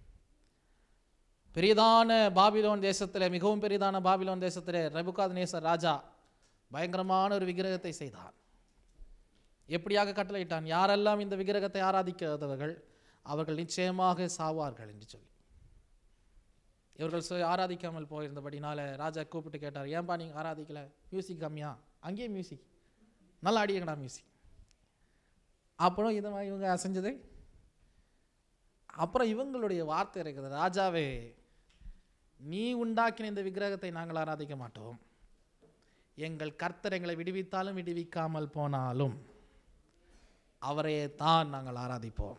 C: பெரிதான பாபிலோன் தேசத்தில் மிகவும் பெரிதான பாபிலோன் தேசத்தில் ரபுகாத் நேசர் ராஜா பயங்கரமான ஒரு விக்கிரகத்தை செய்தான் எப்படியாக கட்டளையிட்டான் யாரெல்லாம் இந்த விக்கிரகத்தை ஆராதிக்காதவர்கள் அவர்கள் நிச்சயமாக சாவார்கள் என்று சொல்லி இவர்கள் சொ- ஆராதிக்காமல் போயிருந்தபடினால ராஜா கூப்பிட்டு கேட்டார் ஏன்பா நீங்கள் ஆராதிக்கல மியூசிக் கம்மியா அங்கேயே மியூசிக் நல்லா ஆடியங்கடா மியூசிக் அப்புறம் இதை மாதிரி இவங்க அசைஞ்சது அப்புறம் இவங்களுடைய வார்த்தை இருக்குது ராஜாவே நீ உண்டாக்கின இந்த விக்கிரகத்தை நாங்கள் ஆராதிக்க மாட்டோம் எங்கள் கர்த்தர் எங்களை விடுவித்தாலும் விடுவிக்காமல் போனாலும் அவரையே தான் நாங்கள் ஆராதிப்போம்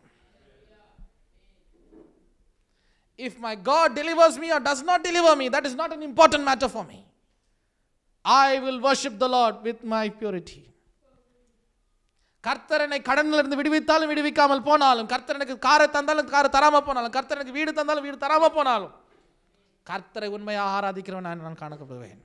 C: If my God delivers me or does not deliver me, that is not an important matter for me. I will worship the Lord with my purity. கர்த்தர் என்னை கடனில் இருந்து விடுவித்தாலும் விடுவிக்காமல் போனாலும் கர்த்தர் எனக்கு காரை தந்தாலும் காரை தராம போனாலும் கர்த்தர் எனக்கு வீடு தந்தாலும் வீடு தராம போனாலும் கர்த்தரை உண்மையாக ஆராதிக்கிறவன் நான் நான் காணப்படுவேன்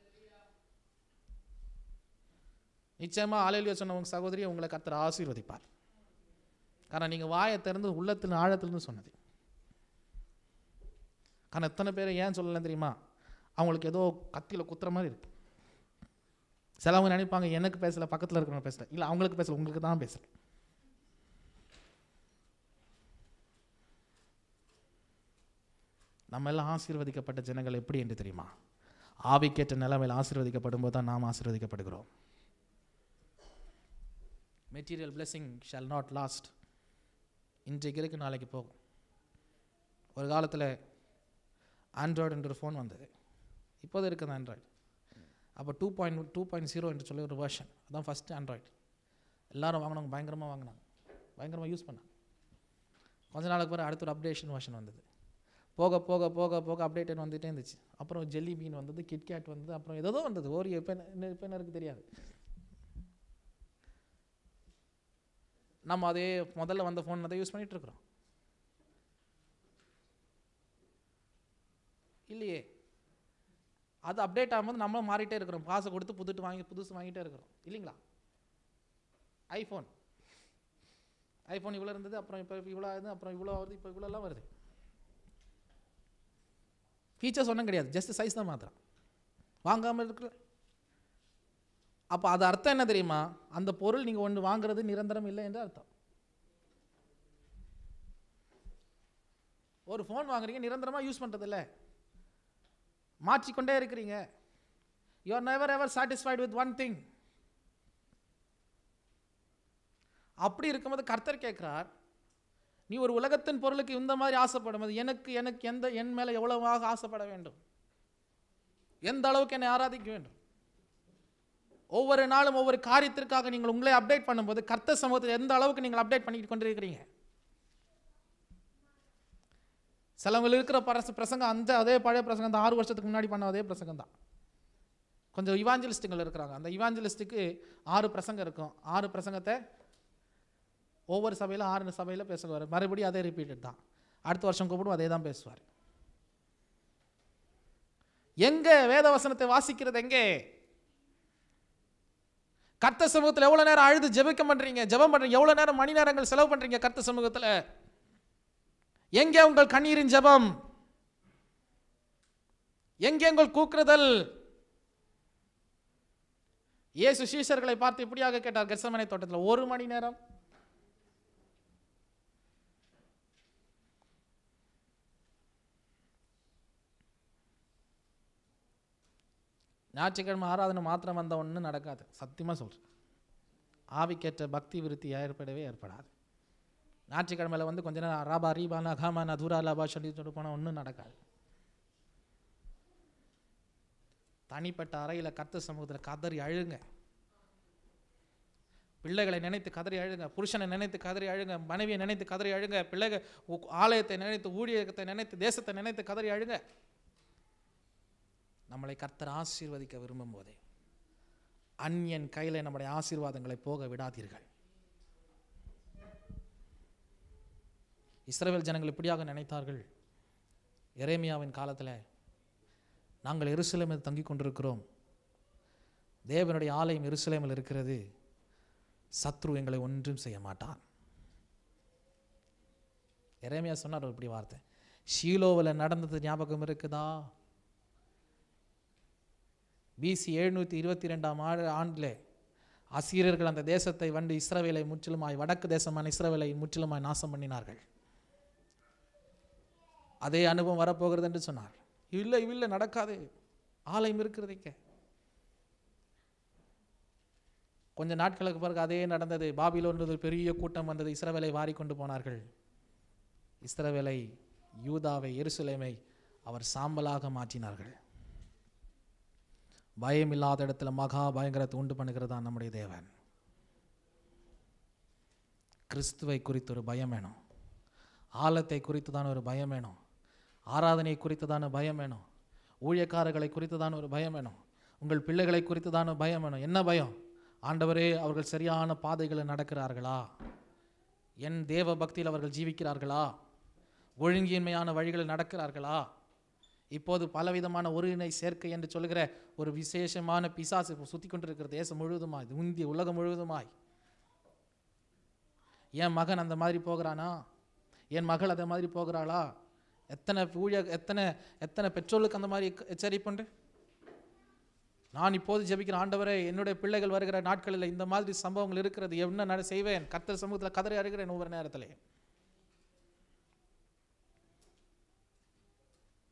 C: நிச்சயமா ஆலையில சொன்ன உங்க சகோதரி உங்களை கர்த்தர் ஆசீர்வதிப்பார் காரணம் நீங்க வாயை திறந்து உள்ளத்தில் ஆழத்திலிருந்து சொன்னது ஆனால் எத்தனை பேர் ஏன் சொல்லலாம் தெரியுமா அவங்களுக்கு ஏதோ கத்தியில் குத்துற மாதிரி இருக்கு சிலவங்க நினைப்பாங்க எனக்கு பேசல பக்கத்தில் இருக்கிறவங்க பேசல இல்லை அவங்களுக்கு பேசல உங்களுக்கு தான் பேசல நம்ம எல்லாம் ஆசீர்வதிக்கப்பட்ட ஜனங்கள் எப்படி என்று தெரியுமா ஆவிக்கேற்ற நிலைமையில் ஆசீர்வதிக்கப்படும் போது தான் நாம் ஆசீர்வதிக்கப்படுகிறோம் material blessing shall not last இன்றைக்கு இருக்கு நாளைக்கு போகும் ஒரு காலத்தில் ஆண்ட்ராய்டு என்ற ஃபோன் வந்தது இப்போது இருக்குது ஆண்ட்ராய்டு அப்போ two point two point zero என்று சொல்லி ஒரு வெர்ஷன் அதான் ஃபஸ்ட்டு ஆண்ட்ராய்டு எல்லாரும் வாங்கினாங்க பயங்கரமாக வாங்கினாங்க பயங்கரமாக யூஸ் பண்ணாங்க கொஞ்ச நாளுக்கு பிறகு அடுத்த ஒரு அப்டேஷன் வெர்ஷன் வந்தது போக போக போக போக அப்டேட் வந்துகிட்டே இருந்துச்சு அப்புறம் ஜெல்லி பீன் வந்தது கிட்கேட் வந்தது அப்புறம் ஏதோ வந்தது ஒரு இப்போ இப்போ என்ன இருக்குது தெரியாது நம்ம அதே முதல்ல வந்த ஃபோன் அதை யூஸ் பண்ணிட்டு இருக்கிறோம் இல்லையே அது அப்டேட் ஆகும்போது நம்மளும் மாறிட்டே இருக்கிறோம் காசை கொடுத்து புதுட்டு வாங்கி புதுசு வாங்கிட்டே இருக்கிறோம் இல்லைங்களா ஐஃபோன் ஐஃபோன் இவ்வளோ இருந்தது அப்புறம் இப்போ இவ்வளோ ஆகுது அப்புறம் இவ்வளோ வருது இப்போ இவ்வளோலாம் வருது ஃபீச்சர்ஸ் ஒன்றும் கிடையாது ஜஸ்ட் சைஸ் தான் மாத்திரம் வாங்காமல் இருக்குல்ல அப்போ அது அர்த்தம் என்ன தெரியுமா அந்த பொருள் நீங்கள் ஒன்று வாங்குறது நிரந்தரம் இல்லை என்று அர்த்தம் ஒரு ஃபோன் வாங்குறீங்க நிரந்தரமாக யூஸ் பண்ணுறது இல்லை மாற்றிக்கொண்டே இருக்கிறீங்க you are never ever satisfied with one thing அப்படி இருக்கும்போது கர்த்தர் கேட்கிறார் நீ ஒரு உலகத்தின் பொருளுக்கு இந்த மாதிரி ஆசைப்படும்போது எனக்கு எனக்கு எந்த என் மேலே எவ்வளவாக ஆசைப்பட வேண்டும் எந்த அளவுக்கு என்னை ஆராதிக்க வேண்டும் ஒவ்வொரு நாளும் ஒவ்வொரு காரியத்திற்காக நீங்கள் உங்களை அப்டேட் பண்ணும்போது கர்த்தர் சமூகத்தில் எந்த அளவுக்கு நீங்கள் அப்டேட் பண்ணிட்டு கொண்டிருக்கிறீங்க சிலவங்க இருக்கிற பரச பிரசங்கம் அந்த அதே பழைய பிரசங்கம் அந்த ஆறு வருஷத்துக்கு முன்னாடி பண்ண அதே பிரசங்கம் தான் கொஞ்சம் இவாஞ்சலிஸ்ட்டுகள் இருக்கிறாங்க அந்த இவாஞ்சலிஸ்ட்டுக்கு ஆறு பிரசங்கம் இருக்கும் ஆறு பிரசங்கத்தை ஒவ்வொரு சபையில் ஆறு சபையில் பேசுவார் மறுபடியும் அதே ரிப்பீட்டட் தான் அடுத்த வருஷம் கூப்பிடும் அதே தான் பேசுவார் எங்க வேத வசனத்தை வாசிக்கிறது எங்கே கர்த்த சமூகத்தில் எவ்வளோ நேரம் அழுது ஜெபிக்க பண்றீங்க ஜெபம் பண்றீங்க எவ்வளோ நேரம் மணி நேரங்கள் செலவு பண்றீங்க கர்த்த சமூகத்தில் எங்கே உங்கள் கண்ணீரின் ஜெபம் எங்கே உங்கள் கூக்குறுதல் இயேசு சீஷர்களை பார்த்து இப்படியாக கேட்டார் கெர்சமனை தோட்டத்தில் ஒரு மணி நேரம் ஞாயிற்றுக்கிழமை ஆராதனை மாத்திரம் வந்த ஒன்றும் நடக்காது சத்தியமாக சொல்கிறேன் ஆவிக்கேற்ற பக்தி விருத்தி ஏற்படவே ஏற்படாது ஞாயிற்றுக்கிழமையில் வந்து கொஞ்ச நேரம் ராபா ரீபானா காமானா தூரா லாபா சொல்லி சொல்லிட்டு போனால் ஒன்றும் நடக்காது தனிப்பட்ட அறையில் கர்த்த சமூகத்தில் கதறி அழுங்க பிள்ளைகளை நினைத்து கதறி அழுங்க புருஷனை நினைத்து கதறி அழுங்க மனைவியை நினைத்து கதறி அழுங்க பிள்ளைகள் உ- ஆலயத்தை நினைத்து ஊழியத்தை நினைத்து தேசத்தை நினைத்து கதறி அழுங்க நம்மளை கர்த்தர் ஆசீர்வதிக்க விரும்பும் போதே அந்நியன் கையில் நம்முடைய ஆசீர்வாதங்களை போக விடாதீர்கள் இஸ்ரவேல் ஜனங்கள் இப்படியாக நினைத்தார்கள் எரேமியாவின் காலத்தில் நாங்கள் எருசலேமில் தங்கி கொண்டிருக்கிறோம் தேவனுடைய ஆலயம் எருசலேமில் இருக்கிறது சத்ரு எங்களை ஒன்றும் செய்ய மாட்டான் எரேமியா சொன்னார் ஒரு இப்படி வார்த்தை ஷீலோவில் நடந்தது ஞாபகம் இருக்குதா பிசி எழுநூற்றி இருபத்தி ரெண்டாம் ஆண்டு ஆண்டிலே அசீரியர்கள் அந்த தேசத்தை வந்து இஸ்ரவேலை முற்றிலுமாய் வடக்கு தேசமான இஸ்ரவேலை முற்றிலுமாய் நாசம் பண்ணினார்கள் அதே அனுபவம் வரப்போகிறது என்று சொன்னார் இல்லை இல்லை நடக்காது ஆலயம் இருக்கிறதுக்கே கொஞ்ச நாட்களுக்கு பிறகு அதே நடந்தது பாபிலோன் ஒரு பெரிய கூட்டம் வந்தது இஸ்ரவேலை வாரி கொண்டு போனார்கள் இஸ்ரவேலை யூதாவை எருசலேமை அவர் சாம்பலாக மாற்றினார்கள் பயம் இல்லாத இடத்துல மகா பயங்கரத்தை உண்டு பண்ணுகிறதா நம்முடைய தேவன் கிறிஸ்துவை குறித்து ஒரு பயம் வேணும் ஆலத்தை குறித்துதான ஒரு பயம் வேணும் ஆராதனை குறித்துதான பயம் வேணும் ஊழியக்காரர்களை குறித்துதான ஒரு பயம் வேணும் உங்கள் பிள்ளைகளை குறித்துதான பயம் வேணும் என்ன பயம் ஆண்டவரே அவர்கள் சரியான பாதைகளில் நடக்கிறார்களா என் தேவ பக்தியில் அவர்கள் ஜீவிக்கிறார்களா ஒழுங்கின்மையான வழிகளில் நடக்கிறார்களா இப்போது பலவிதமான ஒருங்கிணை சேர்க்கை என்று சொல்லுகிற ஒரு விசேஷமான பிசாசு சுற்றி கொண்டிருக்கிற தேசம் முழுவதுமாய் இந்திய உலகம் முழுவதுமாய் என் மகன் அந்த மாதிரி போகிறானா என் மகள் அந்த மாதிரி போகிறாளா எத்தனை ஊழிய எத்தனை எத்தனை பெற்றோர்களுக்கு அந்த மாதிரி எச்ச- எச்சரிப்புண்டு நான் இப்போது ஜெபிக்கிற ஆண்டவரே என்னுடைய பிள்ளைகள் வருகிற நாட்களில் இந்த மாதிரி சம்பவங்கள் இருக்கிறது என்ன நட செய்வேன் கர்த்தர் சமூகத்தில் கதறி அறுகிறேன் ஒவ்வொரு நேரத்திலே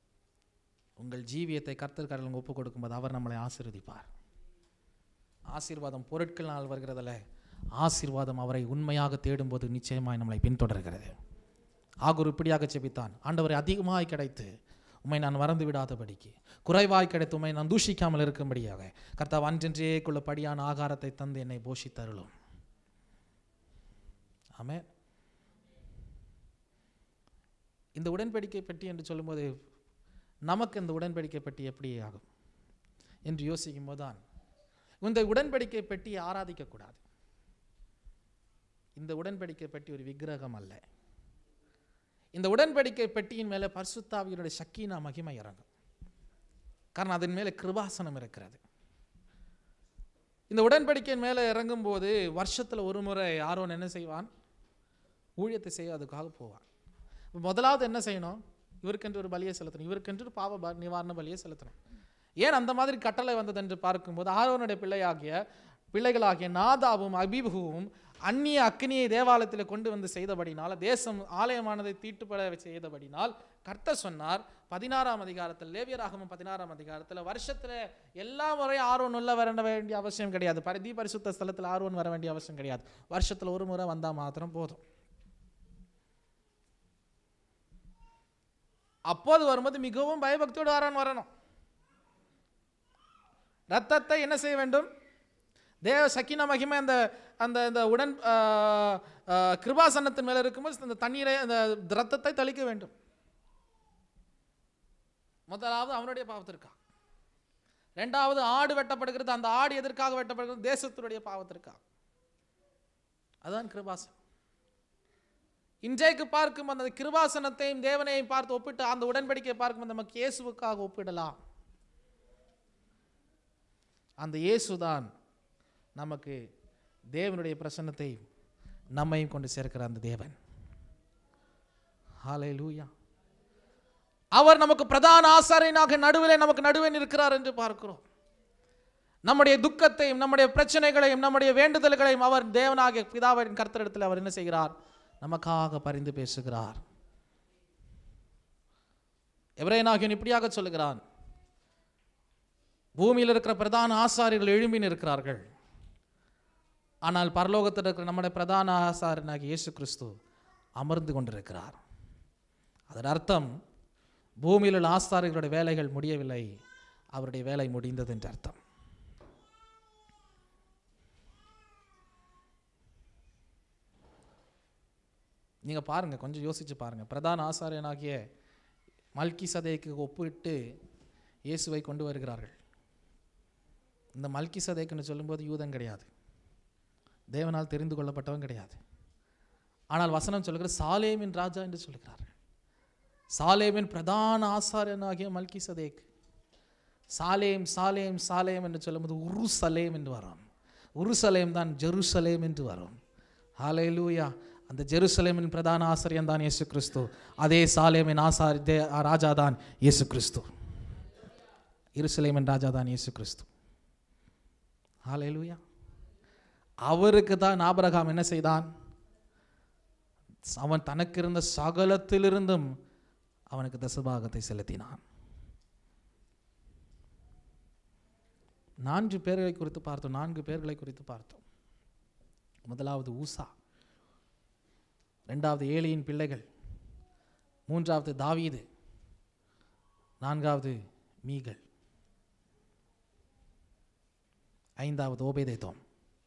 C: உங்கள் ஜீவியத்தை கர்த்தர் கடலுங்க ஒப்பு கொடுக்கும்போது அவர் நம்மளை ஆசீர்வதிப்பார் ஆசீர்வாதம் பொருட்களால் வருகிறதில்ல ஆசீர்வாதம் அவரை உண்மையாக தேடும்போது நிச்சயமாய் நம்மளை பின்தொடர்கிறது ஆகூர் இப்படியாக செபித்தான் ஆண்டவரை அதிகமாய் கிடைத்து உம்மை நான் மறந்து விடாதபடிக்கு குறைவாய் கிடைத்து உம்மை நான் தூஷிக்காமல் இருக்கும்படியாக கர்த்தாவ் அன்றென்றே குள்ள படியான ஆகாரத்தை தந்து என்னை போஷித்தருளும் ஆமே இந்த உடன்படிக்கை பெட்டி என்று சொல்லும்போது நமக்கு இந்த உடன்படிக்கை பெட்டி எப்படி ஆகும் என்று யோசிக்கும் போதுதான் இந்த உடன்படிக்கை பெட்டியை ஆராதிக்கக்கூடாது இந்த உடன்படிக்கை பெட்டி ஒரு விக்கிரகம் அல்ல இந்த உடன்படிக்கை பெட்டியின் மேலே பரிசுத்தாவியனுடைய சக்கீனா மகிமை இறங்கும் காரணம் அதன் மேலே கிருபாசனம் இருக்கிறது இந்த உடன்படிக்கையின் மேலே இறங்கும்போது வருஷத்தில் ஒரு முறை யாரோன் என்ன செய்வான் ஊழியத்தை செய்ய அதுக்காக போவான் இப்ப முதலாவது என்ன செய்யணும் இவருக்கென்று ஒரு பலியை செலுத்தணும் இவருக்கென்று ஒரு பாவ ப- நிவாரண பலியை செலுத்தணும் ஏன் அந்த மாதிரி கட்டளை வந்தது என்று பார்க்கும்போது ஆரோனுடைய பிள்ளையாகிய பிள்ளைகளாகிய நாதாவும் அபிபுவும் அந்நிய அக்னியை தேவாலயத்தில் கொண்டு வந்து செய்தபடினால் தேசம் ஆலயமானதை தீட்டுப்பட செய்தபடினால் கர்த்தர் சொன்னார் பதினாறாம் அதிகாரத்தில் லேவியராகமம் பதினாறாம் அதிகாரத்தில் வருஷத்தில் எல்லா முறையும் ஆர்வன் உள்ள வர வேண்டிய அவசியம் கிடையாது பரிதி பரிசுத்த ஸ்தலத்தில் ஆர்வன் வர வேண்டிய அவசியம் கிடையாது வருஷத்தில் ஒரு முறை வந்தால் மாத்திரம் போதும் அப்போது வரும்போது மிகவும் பயபக்தியோடு ஆரான் வரணும் ரத்தத்தை என்ன செய்ய வேண்டும் தேவ சக்கின மகிமை அந்த அந்த இந்த உடன் ஆ, ஆ, கிருபாசனத்தின் மேலே இருக்கும்போது அந்த தண்ணீரை அந்த ரத்தத்தை தெளிக்க வேண்டும் முதலாவது அவனுடைய பாவத்திற்காக ரெண்டாவது ஆடு வெட்டப்படுகிறது அந்த ஆடு எதற்காக வெட்டப்படுகிறது தேசத்தினுடைய பாவத்திற்காக அதுதான் கிருபாசனம் இன்றைக்கு பார்க்கும் அந்த கிருபாசனத்தையும் தேவனையும் பார்த்து ஒப்பிட்டு அந்த உடன்படிக்கையை பார்க்கும் நமக்கு இயேசுவுக்காக ஒப்பிடலாம் அந்த இயேசுதான் நமக்கு தேவனுடைய பிரசன்னத்தை நம்மையும் கொண்டு சேர்க்கிற அந்த தேவன் ஹalleluya அவர் நமக்கு பிரதான ஆசாரியனாக நடுவிலே நமக்கு நடுவே இருக்கிறார் என்று பார்க்கிறோம் நம்முடைய துக்கத்தையும் நம்முடைய பிரச்சனைகளையும் நம்முடைய வேண்டுதல்களையும் அவர் தேவனாகிய பிதாவின் கர்த்தரிடத்தில் அவர் என்ன செய்கிறார் நமக்காக பரிந்து பேசுகிறார் எவரேனாகியன் இப்படியாக சொல்லுகிறான் பூமியில் இருக்கிற பிரதான ஆசாரியர்கள் எழும்பி இருக்கிறார்கள் ஆனால் பரலோகத்தில் இருக்கிற நம்முடைய பிரதான ஆசாரியனாகிய இயேசு கிறிஸ்து அமர்ந்து கொண்டிருக்கிறார் அதன் அர்த்தம் பூமியில் உள்ள ஆசாரியர்களுடைய வேலைகள் முடியவில்லை அவருடைய வேலை முடிந்தது என்று அர்த்தம் நீங்கள் பாருங்க கொஞ்சம் யோசிச்சு பாருங்க பிரதான ஆசாரியனாகிய மல்கி சதைக்கு ஒப்பிட்டு இயேசுவை கொண்டு வருகிறார்கள் இந்த மல்கி சதைக்குன்னு சொல்லும்போது யூதன் கிடையாது தேவனால் தெரிந்து கொள்ளப்பட்டவன் கிடையாது ஆனால் வசனம் சொல்லுகிற சாலேமின் ராஜா என்று சொல்லுகிறார்கள் சாலேமின் பிரதான ஆசாரியனாகிய மல்கி சதேக் சாலேம் சாலேம் சாலேம் என்று சொல்லும்போது உருசலேம் என்று வரும் உருசலேம் தான் ஜெருசலேம் என்று வரும் ஹalleluya அந்த ஜெருசலேமின் பிரதான ஆசாரியன் தான் இயேசு கிறிஸ்து அதே சாலேமின் ஆசாரி தே- ராஜா தான் இயேசு கிறிஸ்து எருசலேமின் ராஜா தான் இயேசு கிறிஸ்து ஹalleluya அவருக்கு தான் ஆபிரகாம் என்ன செய்தான் அவன் தனக்கு இருந்த சகலத்திலிருந்தும் அவனுக்கு தசபாகத்தை செலுத்தினான் நான்கு பேர்களை குறித்து பார்த்தோம் நான்கு பேர்களை குறித்து பார்த்தோம் முதலாவது ஊசா ரெண்டாவது ஏலியின் பிள்ளைகள் மூன்றாவது தாவீது நான்காவது மீகள் ஐந்தாவது ஓபேதேதோம்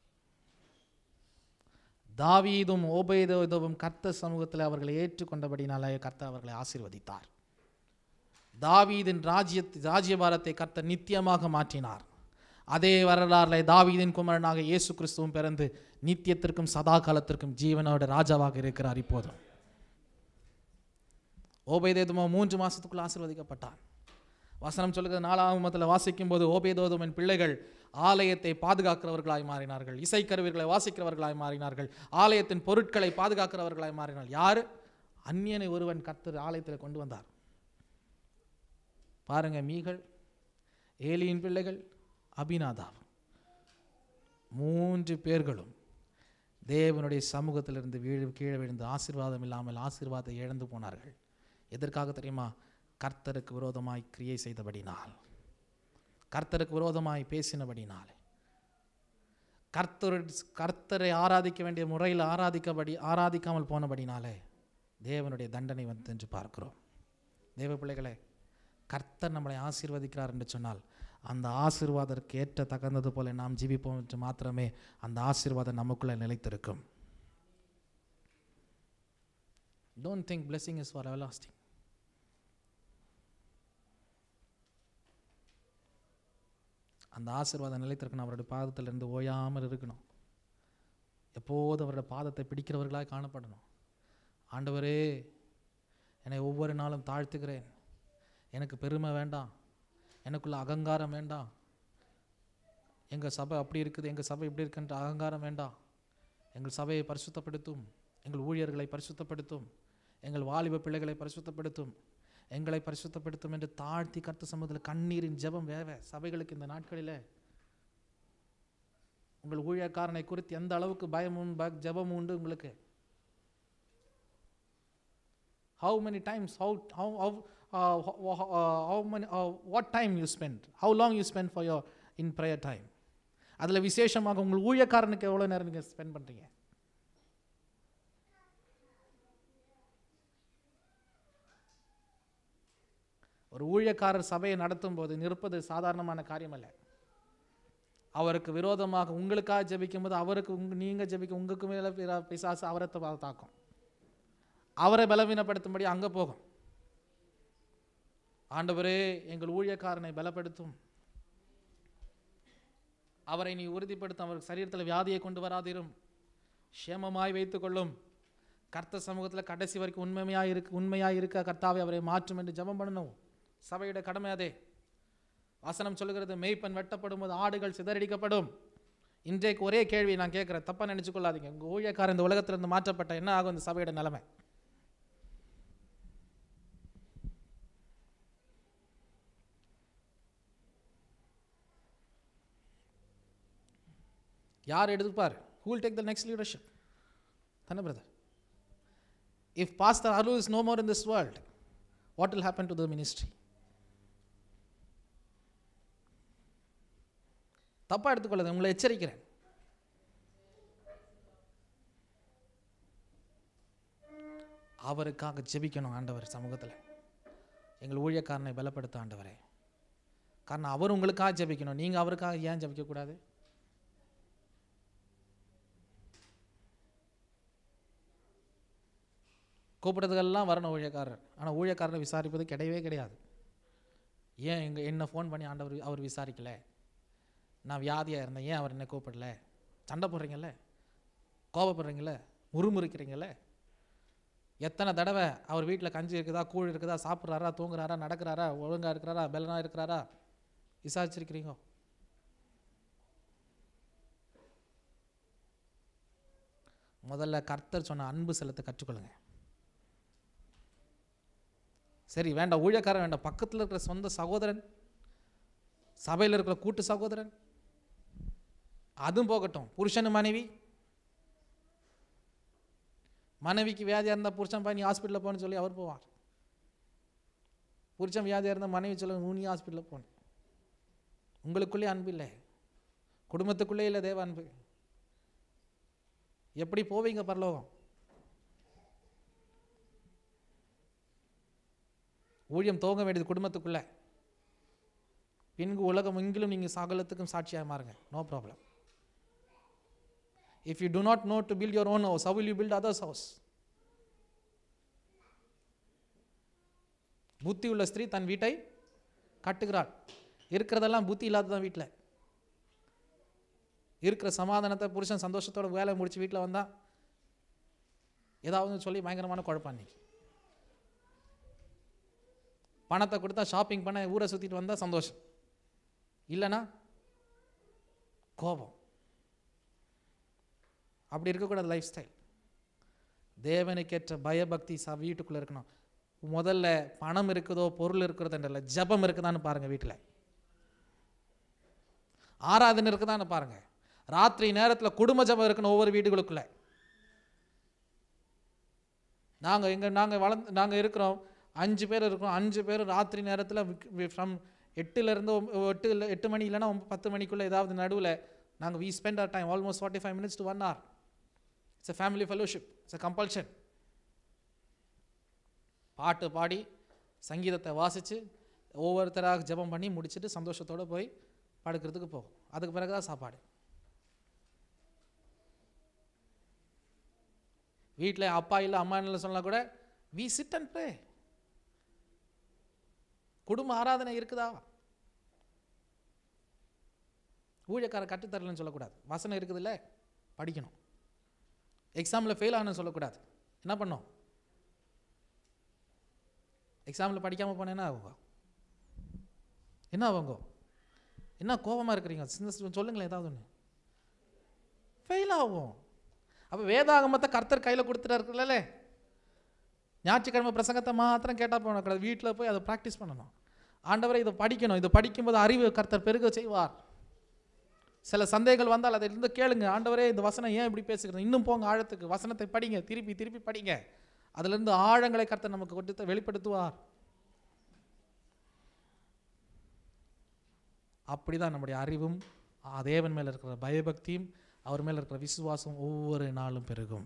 C: தாவீதும் ஓபேதோவும் கர்த்த சமூகத்தில் அவர்களை ஏற்றுக்கொண்டபடினாலே கர்த்தர் அவர்களை ஆசீர்வதித்தார் தாவீதின் ராஜ்ய ராஜ்யபாரத்தை கர்த்தர் நித்தியமாக மாற்றினார் அதே வரலாறுல தாவீதின் குமரனாக இயேசு கிறிஸ்துவும் பிறந்து நித்தியத்திற்கும் சதா காலத்திற்கும் ஜீவனோட ராஜாவாக இருக்கிறார் இப்போதும் ஓபேதேதுமோ மூன்று மாசத்துக்குள் ஆசீர்வதிக்கப்பட்டான் வசனம் சொல்லுகிற நாலாமத்தில் வாசிக்கும் போது ஓபேதோதுமின் பிள்ளைகள் ஆலயத்தை பாதுகாக்கிறவர்களாய் மாறினார்கள் இசைக்கருவிகளை வாசிக்கிறவர்களாய் மாறினார்கள் ஆலயத்தின் பொருட்களை பாதுகாக்கிறவர்களாய் மாறினார்கள் யார் அந்நியனை ஒருவன் கர்த்தர் ஆலயத்தில் கொண்டு வந்தார் பாருங்க மீகள் ஏலியின் பிள்ளைகள் அபிநாதாப் மூன்று பேர்களும் தேவனுடைய சமூகத்திலிருந்து வீழ் கீழே விழுந்து ஆசீர்வாதம் இல்லாமல் ஆசீர்வாதத்தை இழந்து போனார்கள் எதற்காக தெரியுமா கர்த்தருக்கு விரோதமாய் கிரியை செய்தபடினால் கர்த்தருக்கு விரோதமாய் பேசினபடினால் கர்த்தர் கர்த்தரை ஆராதிக்க வேண்டிய முறையில் ஆராதிக்கபடி ஆராதிக்காமல் போனபடினாலே தேவனுடைய தண்டனை வந்து என்று பார்க்கிறோம் தேவ பிள்ளைகளே கர்த்தர் நம்மளை ஆசீர்வதிக்கிறார் என்று சொன்னால் அந்த ஆசீர்வாதத்திற்கு ஏற்ற தகுந்தது போல நாம் ஜீவிப்போம் என்று மாத்திரமே அந்த ஆசீர்வாதம் நமக்குள்ளே நிலைத்திருக்கும் don't think blessing is for everlasting அந்த ஆசீர்வாதம் நிலைத்திருக்கணும் அவருடைய பாதத்தில் இருந்து ஓயாமல் இருக்கணும் எப்போதும் அவருடைய பாதத்தை பிடிக்கிறவர்களாக காணப்படணும் ஆண்டவரே என்னை ஒவ்வொரு நாளும் தாழ்த்துகிறேன் எனக்கு பெருமை வேண்டாம் எனக்குள்ள அகங்காரம் வேண்டாம் எங்கள் சபை அப்படி இருக்குது எங்கள் சபை இப்படி இருக்குன்ற அகங்காரம் வேண்டாம் எங்கள் சபையை பரிசுத்தப்படுத்தும் எங்கள் ஊழியர்களை பரிசுத்தப்படுத்தும் எங்கள் வாலிப பிள்ளைகளை பரிசுத்தப்படுத்தும் எங்களை பரிசுத்தப்படுத்தும் என்று தாழ்த்தி கர்த்த சமூகத்தில் கண்ணீரின் ஜெபம் வேவ சபைகளுக்கு இந்த நாட்களில் உங்கள் ஊழியக்காரனை குறித்து எந்த அளவுக்கு பயமும் ப ஜெபமும் உண்டு உங்களுக்கு how many times how how how uh, how, uh, how many uh, what time you spend how long you spend for your in prayer time அதில் விசேஷமாக உங்கள் ஊழியக்காரனுக்கு எவ்வளோ நேரம் நீங்கள் ஸ்பெண்ட் பண்ணுறீங்க ஒரு ஊழியக்காரர் சபையை நடத்தும் போது நிற்பது சாதாரணமான காரியம் அல்ல அவருக்கு விரோதமாக உங்களுக்காக ஜெபிக்கும் போது அவருக்கு உங்க நீங்கள் ஜெபிக்க உங்களுக்கு மேலே பிற- பிசாசு அவரை தா- தாக்கும் அவரை பலவீனப்படுத்தும்படி அங்கே போகும் ஆண்டவரே எங்கள் ஊழியக்காரனை பலப்படுத்தும் அவரை நீ உறுதிப்படுத்தும் அவருக்கு சரீரத்தில் வியாதியை கொண்டு வராதிரும் சேமமாய் வைத்துக்கொள்ளும் கர்த்த சமூகத்தில் கடைசி வரைக்கும் உண்மையாக இருக்கு உண்மையாக இருக்க கர்த்தாவை அவரை மாற்றும் என்று ஜெபம் பண்ணணும் சபையோட கடமை அதே வசனம் சொல்லுகிறது மெய்ப்பன் வெட்டப்படும் போது ஆடுகள் சிதறடிக்கப்படும் இன்றைக்கு ஒரே கேள்வி நான் கேட்குறேன் தப்பாக நினைச்சு கொள்ளாதீங்க உங்கள் ஊழியக்காரர் இந்த உலகத்திலிருந்து மாற்றப்பட்ட என்ன ஆகும் இந்த சபையோட நிலைமை யார் எடுத்துப்பார் who will take the next leadership தானே பிரதர் இஃப் பாஸ்டர் அரு is no more in this world what will happen to the ministry தப்பா எடுத்துக்கொள்ளுது உங்களை எச்சரிக்கிறேன் அவருக்காக ஜெபிக்கணும் ஆண்டவர் சமூகத்தில் எங்கள் ஊழியக்காரனை பலப்படுத்த ஆண்டவரே காரணம் அவர் உங்களுக்காக ஜெபிக்கணும் நீங்கள் அவருக்காக ஏன் ஜெபிக்கக்கூடாது கூப்பிட்டதுக்கெல்லாம் வரணும் ஊழியக்காரர் ஆனால் ஊழியக்காரரை விசாரிப்பது கிடையவே கிடையாது ஏன் எங்க என்ன ஃபோன் பண்ணி ஆண்டவர் அவர் விசாரிக்கல நான் வியாதியாக இருந்தேன் ஏன் அவர் என்ன கூப்பிடல சண்டை போடுறீங்கல்ல கோபப்படுறீங்கல்ல முறுமுறுக்கிறீங்கல்ல எத்தனை தடவை அவர் வீட்டில் கஞ்சி இருக்குதா கூழ் இருக்குதா சாப்பிட்றாரா தூங்குறாரா நடக்கிறாரா ஒழுங்காக இருக்கிறாரா பெலனா இருக்கிறாரா விசாரிச்சிருக்கிறீங்க முதல்ல கர்த்தர் சொன்ன அன்பு செலுத்த கற்றுக்கொள்ளுங்க சரி வேண்டாம் ஊழியக்காரன் வேண்டாம் பக்கத்தில் இருக்கிற சொந்த சகோதரன் சபையில் இருக்கிற கூட்டு சகோதரன் அதுவும் போகட்டும் புருஷன் மனைவி மனைவிக்கு வியாதியாக இருந்தால் புருஷன் போய் நீ ஹாஸ்பிட்டலில் போன்னு சொல்லி அவர் போவார் புருஷன் வியாதியாக இருந்தால் மனைவி சொல்ல நீ ஹாஸ்பிட்டலில் போன உங்களுக்குள்ளே அன்பு இல்லை குடும்பத்துக்குள்ளே இல்லை தேவ அன்பு எப்படி போவீங்க பரலோகம் ஊழியம் துவங்க வேண்டியது குடும்பத்துக்குள்ள பின்பு உலகம் எங்கிலும் நீங்கள் சகலத்துக்கும் சாட்சியாக மாறுங்க no problem if you do not know to build your own house how will you build others house புத்தி உள்ள ஸ்திரீ தன் வீட்டை கட்டுகிறாள் இருக்கிறதெல்லாம் புத்தி இல்லாததான் வீட்டில் இருக்கிற சமாதானத்தை புருஷன் சந்தோஷத்தோட வேலை முடிச்சு வீட்டில் வந்தா ஏதாவது சொல்லி பயங்கரமான குழப்பம் இன்னைக்கு பணத்தை கொடுத்தா ஷாப்பிங் பண்ண ஊரை சுற்றிட்டு வந்தால் சந்தோஷம் இல்லைன்னா கோபம் அப்படி இருக்கக்கூடாது லைஃப் ஸ்டைல் தேவனுக்கேற்ற பயபக்தி ச வீட்டுக்குள்ளே இருக்கணும் முதல்ல பணம் இருக்குதோ பொருள் இருக்கிறதுன்றல ஜபம் இருக்குதான்னு பாருங்கள் வீட்டில் ஆராதனை இருக்குதான்னு பாருங்க ராத்திரி நேரத்தில் குடும்ப ஜபம் இருக்கணும் ஒவ்வொரு வீடுகளுக்குள்ள நாங்கள் எங்க நாங்கள் வளர்ந்து நாங்கள் இருக்கிறோம் அஞ்சு பேர் இருக்கும் அஞ்சு பேர் ராத்திரி நேரத்தில் ஃப்ரம் எட்டுலேருந்து எட்டு இல்லை எட்டு மணி இல்லைன்னா ஒம்ப- பத்து மணிக்குள்ளே ஏதாவது நடுவில் நாங்கள் we spend our time almost forty five minutes to one hour it's a family fellowship it's a compulsion பாட்டு பாடி சங்கீதத்தை வாசித்து ஒவ்வொருத்தராக ஜெபம் பண்ணி முடிச்சுட்டு சந்தோஷத்தோடு போய் படுக்கிறதுக்கு போகும் அதுக்கு பிறகு தான் சாப்பாடு வீட்டில் அப்பா இல்லை அம்மா இல்லை சொன்னால் கூட வி சிட் அண்ட் ப்ரே குடும்ப ஆராதனை இருக்குதா ஊழியக்கார கற்றுத்தரலன்னு சொல்லக்கூடாது வசனம் இருக்குதுல்ல படிக்கணும் எக்ஸாமில் ஃபெயில் ஆகணும்னு சொல்லக்கூடாது என்ன பண்ணோம் எக்ஸாமில் படிக்காமல் போனால் என்ன ஆகுங்க என்ன ஆகுங்க என்ன கோபமாக இருக்கிறீங்க சின்ன சொல்லுங்களேன் ஏதாவது ஒன்று ஃபெயில் ஆகும் அப்போ வேதாகமத்தை கர்த்தர் கையில் கொடுத்துட்டாருக்குல்ல ஞாயிற்றுக்கிழமை பிரசங்கத்தை மாத்திரம் கேட்டால் போகக்கூடாது வீட்டில் போய் அதை ப்ராக்டிஸ் பண்ணணும் ஆண்டவரை இதை படிக்கணும் இதை படிக்கும்போது அறிவு கர்த்தர் பெருக செய்வார் சில சந்தேகங்கள் வந்தால் அதை இருந்து கேளுங்க ஆண்டவரே இந்த வசனம் ஏன் இப்படி பேசுகிறது இன்னும் போங்க ஆழத்துக்கு வசனத்தை படிங்க திருப்பி திருப்பி படிங்க அதிலிருந்து ஆழங்களை கர்த்தர் நமக்கு கொடுத்து வெளிப்படுத்துவார் அப்படிதான் நம்முடைய அறிவும் ஆ, தேவன் மேல இருக்கிற பயபக்தியும் அவர் மேல இருக்கிற விசுவாசம் ஒவ்வொரு நாளும் பெருகும்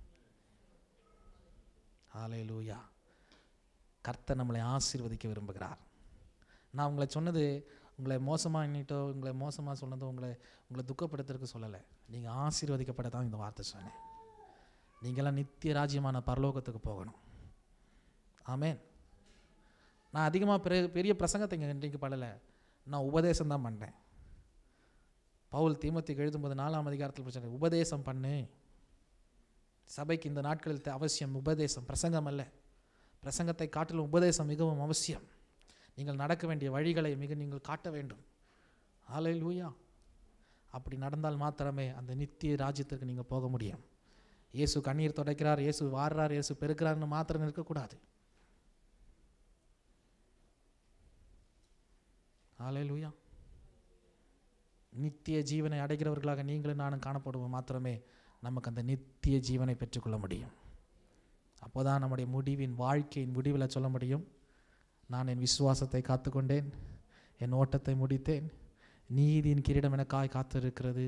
C: ஹalleluya கர்த்தர் நம்மளை ஆசீர்வதிக்க விரும்புகிறார் நான் உங்களை சொன்னது உங்களை மோசமாக எண்ணிட்டோ உங்களை மோசமாக சொன்னதோ உங்களை உங்களை துக்கப்படுத்துறதுக்கு சொல்லலை நீங்கள் ஆசீர்வதிக்கப்பட தான் இந்த வார்த்தை சொன்னேன் நீங்களாம் நித்திய ராஜ்யமான பரலோகத்துக்கு போகணும் ஆமென் நான் அதிகமாக பெரிய பெரிய பிரசங்கத்தை இங்கே இன்றைக்கு பண்ணலை நான் உபதேசம் தான் பண்ணேன் பவுல் தீமத்துக்கு எழுதும்போது நாலாம் அதிகாரத்தில் பிரச்சனை உபதேசம் பண்ணு சபைக்கு இந்த நாட்களில் தே- அவசியம் உபதேசம் பிரசங்கம் அல்ல பிரசங்கத்தை காட்டிலும் உபதேசம் மிகவும் அவசியம் நீங்கள் நடக்க வேண்டிய வழிகளை மிக நீங்கள் காட்ட வேண்டும் ஆலை லூயா அப்படி நடந்தால் மாத்திரமே அந்த நித்திய ராஜ்யத்திற்கு நீங்கள் போக முடியும் இயேசு கண்ணீர் துடைக்கிறார் இயேசு வாடுறார் இயேசு பெருக்கிறார்னு மாத்திரம் இருக்கக்கூடாது ஆலை லூயா நித்திய ஜீவனை அடைகிறவர்களாக நீங்களும் நானும் காணப்படுவோம் மாத்திரமே நமக்கு அந்த நித்திய ஜீவனை பெற்றுக்கொள்ள முடியும் அப்போதான் நம்முடைய முடிவின் வாழ்க்கையின் முடிவில் சொல்ல முடியும் நான் என் விசுவாசத்தை காத்துக்கொண்டேன் என் ஓட்டத்தை முடித்தேன் நீதியின் கிரீடம் எனக்காய் காத்திருக்கிறது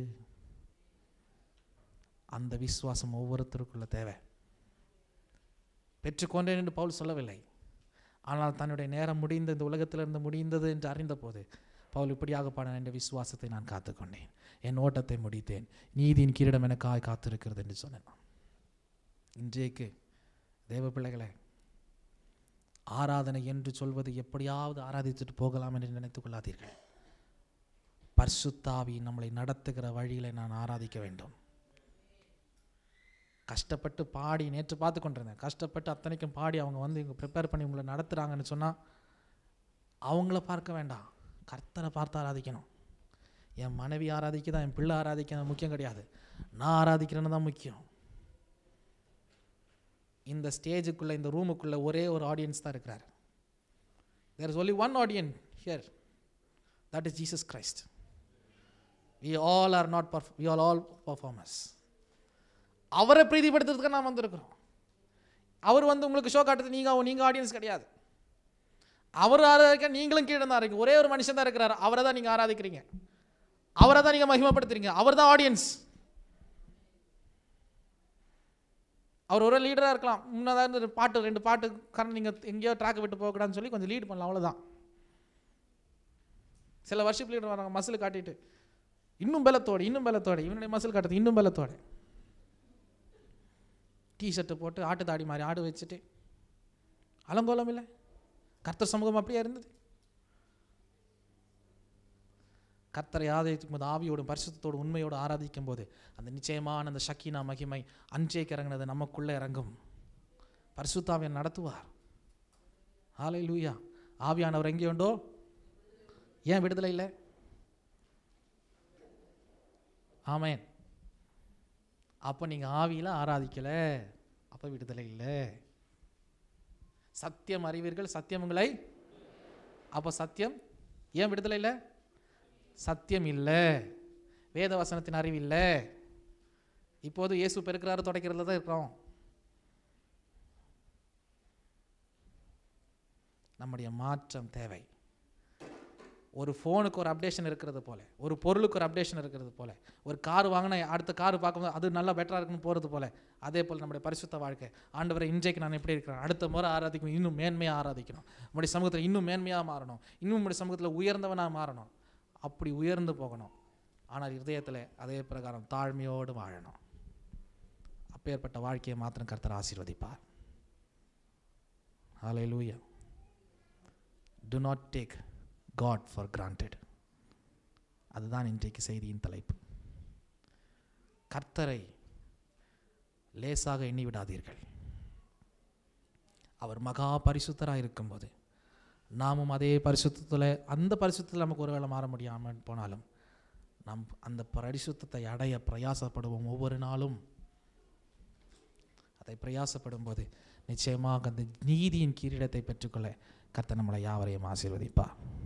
C: அந்த விசுவாசம் ஒவ்வொருத்தருக்குள்ள தேவை பெற்றுக்கொண்டேன் என்று பவுல் சொல்லவில்லை ஆனால் தன்னுடைய நேரம் முடிந்த இந்த உலகத்திலிருந்து முடிந்தது என்று அறிந்தபோது பவுல் இப்படியாக பாடின என்ற விசுவாசத்தை நான் காத்துக்கொண்டேன் என் ஓட்டத்தை முடித்தேன் நீதியின் கிரீடம் எனக்காய் காத்திருக்கிறது என்று சொன்னேன் இன்றைக்கு தேவ பிள்ளைகளே ஆராதனை என்று சொல்வது எப்படியாவது ஆராதித்துட்டு போகலாம் என்று நினைத்துக் கொள்ளாதீர்கள் பர்சுத்தாவி நம்மளை நடத்துகிற வழியில நான் ஆராதிக்க வேண்டும் கஷ்டப்பட்டு பாடி நேற்று பார்த்து கொண்டிருந்தேன் கஷ்டப்பட்டு அத்தனைக்கும் பாடி அவங்க வந்து இங்கே ப்ரிப்பேர் பண்ணி உங்களை நடத்துகிறாங்கன்னு சொன்னால் அவங்கள பார்க்க வேண்டாம் கர்த்தரை பார்த்து ஆராதிக்கணும் என் மனைவி ஆராதிக்க என் பிள்ளை ஆராதிக்க முக்கியம் கிடையாது நான் ஆராதிக்கிறேன்னு தான் முக்கியம் இந்த ஸ்டேஜுக்குள்ளே இந்த ரூமுக்குள்ளே ஒரே ஒரு ஆடியன்ஸ் தான் இருக்கிறார் there is only one audience here that is Jesus Christ we all are not பர்ஃப் வி ஆல் ஆல் பர்ஃபார்மர்ஸ் அவரை பிரீதிப்படுத்துறதுக்கு நாம் வந்திருக்கிறோம் அவர் வந்து உங்களுக்கு ஷோ காட்டுறது நீங்கள் நீங்கள் ஆடியன்ஸ் கிடையாது அவர் ஆராதிக்க நீங்களும் கீழே தான் இருக்கீங்க ஒரே ஒரு மனுஷன் தான் இருக்கிறார் அவரை தான் நீங்கள் ஆராதிக்கிறீங்க அவரை தான் நீங்கள் மகிமைப்படுத்துறீங்க அவர் தான் ஆடியன்ஸ் அவர் ஒரு லீடராக இருக்கலாம் முன்னதாக இருந்து பாட்டு ரெண்டு பாட்டு காரணம் நீங்கள் எங்கேயோ ட்ராக் விட்டு போகக்கூடாதுன்னு சொல்லி கொஞ்சம் லீட் பண்ணலாம் அவ்வளோதான் சில வருஷம் லீடர் வராங்க மசில் காட்டிட்டு இன்னும் பலத்தோடு இன்னும் பலத்தோடு இவனுடைய மசில் காட்டுறது இன்னும் பலத்தோடு டிஷர்ட்டு போட்டு ஆட்டு தாடி மாதிரி ஆடு வச்சுட்டு அலங்கோலம் இல்லை கர்த்தர் சமூகம் அப்படியே இருந்தது கர்த்தரை ஆதரிக்கும் போது ஆவியோடும் பரிசுத்தோடு உண்மையோடு ஆராதிக்கும் போது அந்த நிச்சயமான அந்த சக்கினா மகிமை அன்றைக்கு இறங்கினது நமக்குள்ளே இறங்கும் பரிசுத்தாவியை நடத்துவார் ஆலை லூயா ஆவியானவர் எங்கே உண்டோ ஏன் விடுதலை இல்லை ஆமேன் அப்போ நீங்கள் ஆவியில் ஆராதிக்கலை அப்போ விடுதலை இல்லை சத்தியம் அறிவீர்கள் சத்தியம் உங்களை அப்போ சத்தியம் ஏன் விடுதலை இல்லை சத்தியம் இல்லை வேத வசனத்தின் அறிவு இல்லை இப்போது இயேசு பெருக்கிறாரு தொடக்கிறதுல தான் இருக்கிறோம் நம்முடைய மாற்றம் தேவை ஒரு ஃபோனுக்கு ஒரு அப்டேஷன் இருக்கிறது போல ஒரு பொருளுக்கு ஒரு அப்டேஷன் இருக்கிறது போல ஒரு கார் வாங்கினா அடுத்த கார் பார்க்கும்போது அது நல்லா பெட்டராக இருக்குன்னு போகிறது போல அதே போல் நம்முடைய பரிசுத்த வாழ்க்கை ஆண்டவரை இன்றைக்கு நான் எப்படி இருக்கிறேன் அடுத்த முறை ஆராதிக்கணும் இன்னும் மேன்மையாக ஆராதிக்கணும் நம்முடைய சமூகத்தில் இன்னும் மேன்மையாக மாறணும் இன்னும் நம்முடைய சமூகத்தில் உயர்ந்தவனாக மாறணும் அப்படி உயர்ந்து போகணும் ஆனால் இருதயத்தில் அதே பிரகாரம் தாழ்மையோடு வாழணும் அப்பேற்பட்ட வாழ்க்கையை மாத்திரம் கர்த்தர் ஆசீர்வதிப்பார் ஹalleluya do not take god for granted அதுதான் இன்றைக்கு செய்தியின் தலைப்பு கர்த்தரை லேசாக எண்ணி விடாதீர்கள் அவர் மகா பரிசுத்தராக இருக்கும்போது நாமும் அதே பரிசுத்தத்தில் அந்த பரிசுத்தத்தில் நமக்கு ஒருவேளை மாற முடியாமல் போனாலும் நாம் அந்த பரிசுத்தத்தை அடைய பிரயாசப்படுவோம் ஒவ்வொரு நாளும் அதை பிரயாசப்படும் போது நிச்சயமாக அந்த நீதியின் கிரீடத்தை பெற்றுக்கொள்ள கர்த்தர் நம்மளை யாவரையும் ஆசீர்வதிப்பா